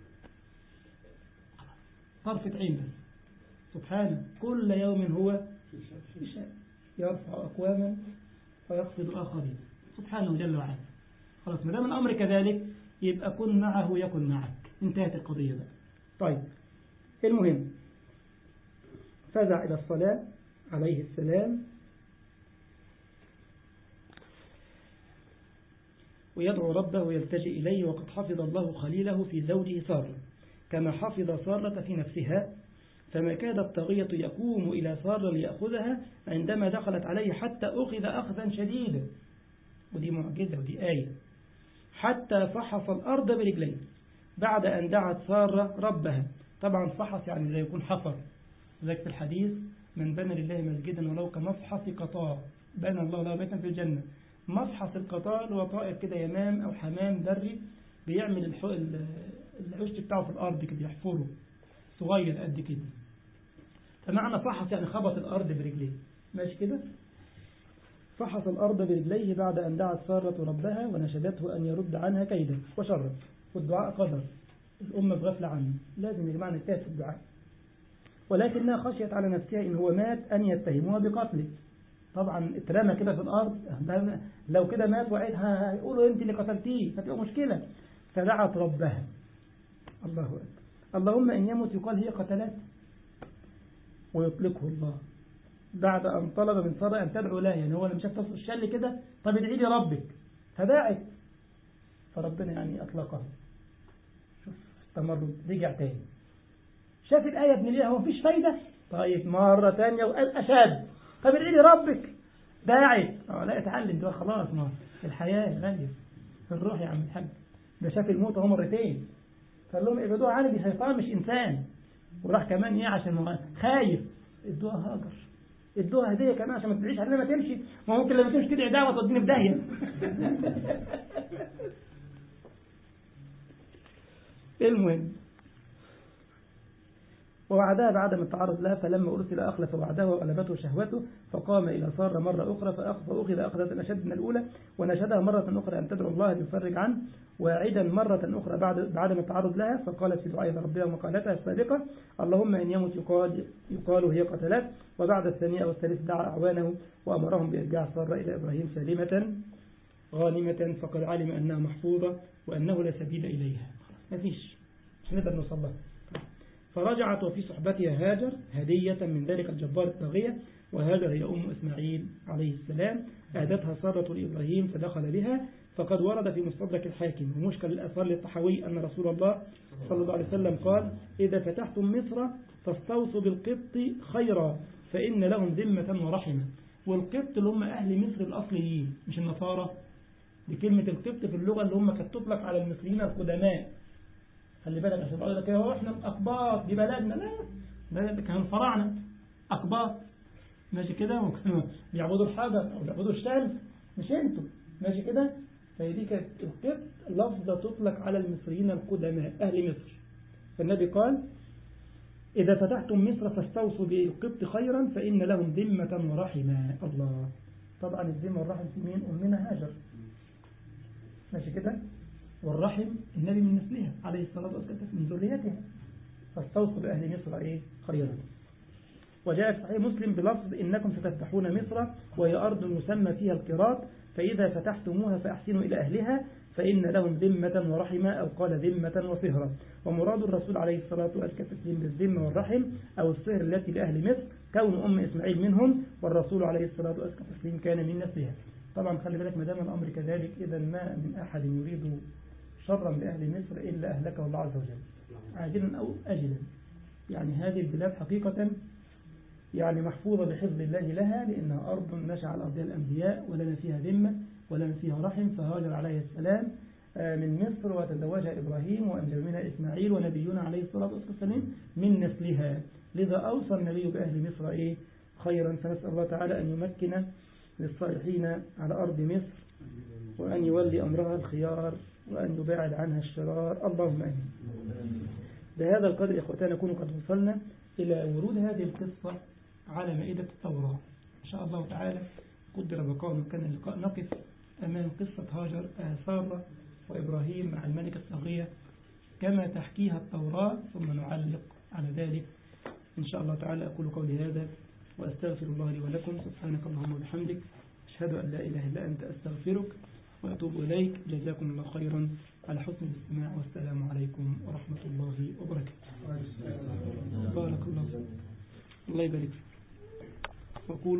طرفة عين بس سبحانه كل يوم هو في شأن يرفع أقواما ويخفض آخرين سبحانه جل وعلا خلاص ما دام الأمر كذلك يبقى كن معه يكن معك انتهت القضية بقى طيب المهم فزع إلى الصلاة عليه السلام ويدعو ربه ويلتجئ إليه وقد حفظ الله خليله في زوجه سارة كما حفظ سارة في نفسها فما كاد الطاغية يقوم إلى سارة ليأخذها عندما دخلت عليه حتى أخذ أخذا شديدا ودي معجزة ودي آية حتى فحص الأرض برجليه بعد أن دعت سارة ربها طبعا فحص يعني زي يكون حفر ذلك في الحديث من بنى لله مسجدا ولو كمفحص قطار بنى الله له بيتا في الجنة مفحص القطار هو طائر كده يمام أو حمام دري بيعمل الح- ال- العش بتاعه في الأرض كده يحفره صغير قد كده فمعنى فحص يعني خبط الأرض برجليه ماشي كده فحص الأرض برجليه بعد أن دعت سارة ربها ونشدته أن يرد عنها كيدا وشرا والدعاء قدر الأمة بغفلة عنه لازم يا جماعة نجتهد في الدعاء ولكنها خشيت على نفسها إن هو مات أن يتهموها بقتله طبعا اترمى كده في الأرض ده لو كده مات وعيدها هيقولوا أنت اللي قتلتيه فتبقى مشكلة فدعت ربها الله أكبر اللهم إن يمت يقال هي قتلت ويطلقه الله بعد أن طلب من سارة أن تدعو له يعني هو لما شاف تصل الشل كده طب ادعي لي ربك فدعت فربنا يعني أطلقه شوف تمرد رجع تاني شاف الآية ابن ليه هو مفيش فايدة طيب مرة تانية وقال أشد طب ادعي لي ربك داعي اه لا اتعلم ده خلاص ما الحياة غالية في الروح يا عم الحاج ده شاف الموت اهو مرتين قال لهم ابعدوها عني دي شيطان مش إنسان وراح كمان ايه عشان هو خايف ادوها هاجر ادوها هديه كمان عشان ما تدعيش علينا ما تمشي ما ممكن لما تمشي تدعي دعوه توديني في داهيه المهم ووعدها بعدم التعرض لها فلما أرسل أخلف وعده وغلبته شهوته فقام إلى سارة مرة أخرى فأخذ أخذة أشد من الأولى ونشدها مرة أخرى أن تدعو الله ليفرج عنه واعدا مرة أخرى بعد بعدم التعرض لها فقالت في دعاء ربها ومقالتها السابقة اللهم إن يمت يقال, يقال هي قتلت وبعد الثانية أو الثالث دعا أعوانه وأمرهم بإرجاع سارة إلى إبراهيم سالمة غانمة فقد علم أنها محفوظة وأنه لا سبيل إليها ما فيش مش نقدر نوصل لها فرجعت وفي صحبتها هاجر هدية من ذلك الجبار الطاغية وهاجر هي أم إسماعيل عليه السلام أهدتها سارة لإبراهيم فدخل بها فقد ورد في مستدرك الحاكم ومشكل الأثار للطحوي أن رسول الله صلى الله عليه وسلم قال إذا فتحتم مصر فاستوصوا بالقبط خيرا فإن لهم ذمة ورحمة والقبط اللي هم أهل مصر الأصليين مش النصارى دي كلمة القبط في اللغة اللي هم كانت تطلق على المصريين القدماء خلي بالك عشان بقول لك هو احنا اقباط دي بلدنا لا ده كانوا الفراعنه اقباط ماشي كده وكانوا بيعبدوا الحجر او بيعبدوا الشمس مش انتوا ماشي كده فهي دي كانت القبط لفظه تطلق على المصريين القدماء اهل مصر فالنبي قال إذا فتحتم مصر فاستوصوا بالقبط خيرا فإن لهم ذمة ورحمة الله طبعا الذمة والرحم في مين أمنا هاجر ماشي كده والرحم النبي من نسلها عليه الصلاة والسلام من ذريتها فاستوصوا بأهل مصر إيه خيرا وجاء في صحيح مسلم بلفظ إنكم ستفتحون مصر وهي أرض يسمى فيها القراط فإذا فتحتموها فأحسنوا إلى أهلها فإن لهم ذمة ورحمة أو قال ذمة وصهرة ومراد الرسول عليه الصلاة والسلام بالذمة والرحم أو الصهر التي لأهل مصر كون أم إسماعيل منهم والرسول عليه الصلاة والسلام كان من نسلها طبعا خلي بالك ما دام الأمر كذلك إذا ما من أحد يريد شرا لأهل مصر إلا أهلكه الله عز وجل عاجلا أو أجلا يعني هذه البلاد حقيقة يعني محفوظة بحفظ الله لها لأنها أرض نشأ على أرضها الأنبياء ولنا فيها ذمة ولنا فيها رحم فهاجر عليه السلام من مصر وتزوجها إبراهيم وأنجب منها إسماعيل ونبينا عليه الصلاة والسلام من نسلها لذا أوصى النبي بأهل مصر إيه خيرا فنسأل الله تعالى أن يمكن للصالحين على أرض مصر وأن يولي أمرها الخيار وأن يباعد عنها الشرار اللهم أمين بهذا القدر إخوتنا نكون قد وصلنا إلى ورود هذه القصة على مائدة التوراة إن شاء الله تعالى قدر بقاء وكان اللقاء نقف أمام قصة هاجر سارة وإبراهيم مع الملكة الصغية كما تحكيها التوراة ثم نعلق على ذلك إن شاء الله تعالى أقول قولي هذا وأستغفر الله لي ولكم سبحانك اللهم وبحمدك أشهد أن لا إله إلا أنت أستغفرك وأتوب إليك جزاكم الله خيرا على حسن الاستماع والسلام عليكم ورحمة الله وبركاته بارك الله فيك الله يبارك فيك وقول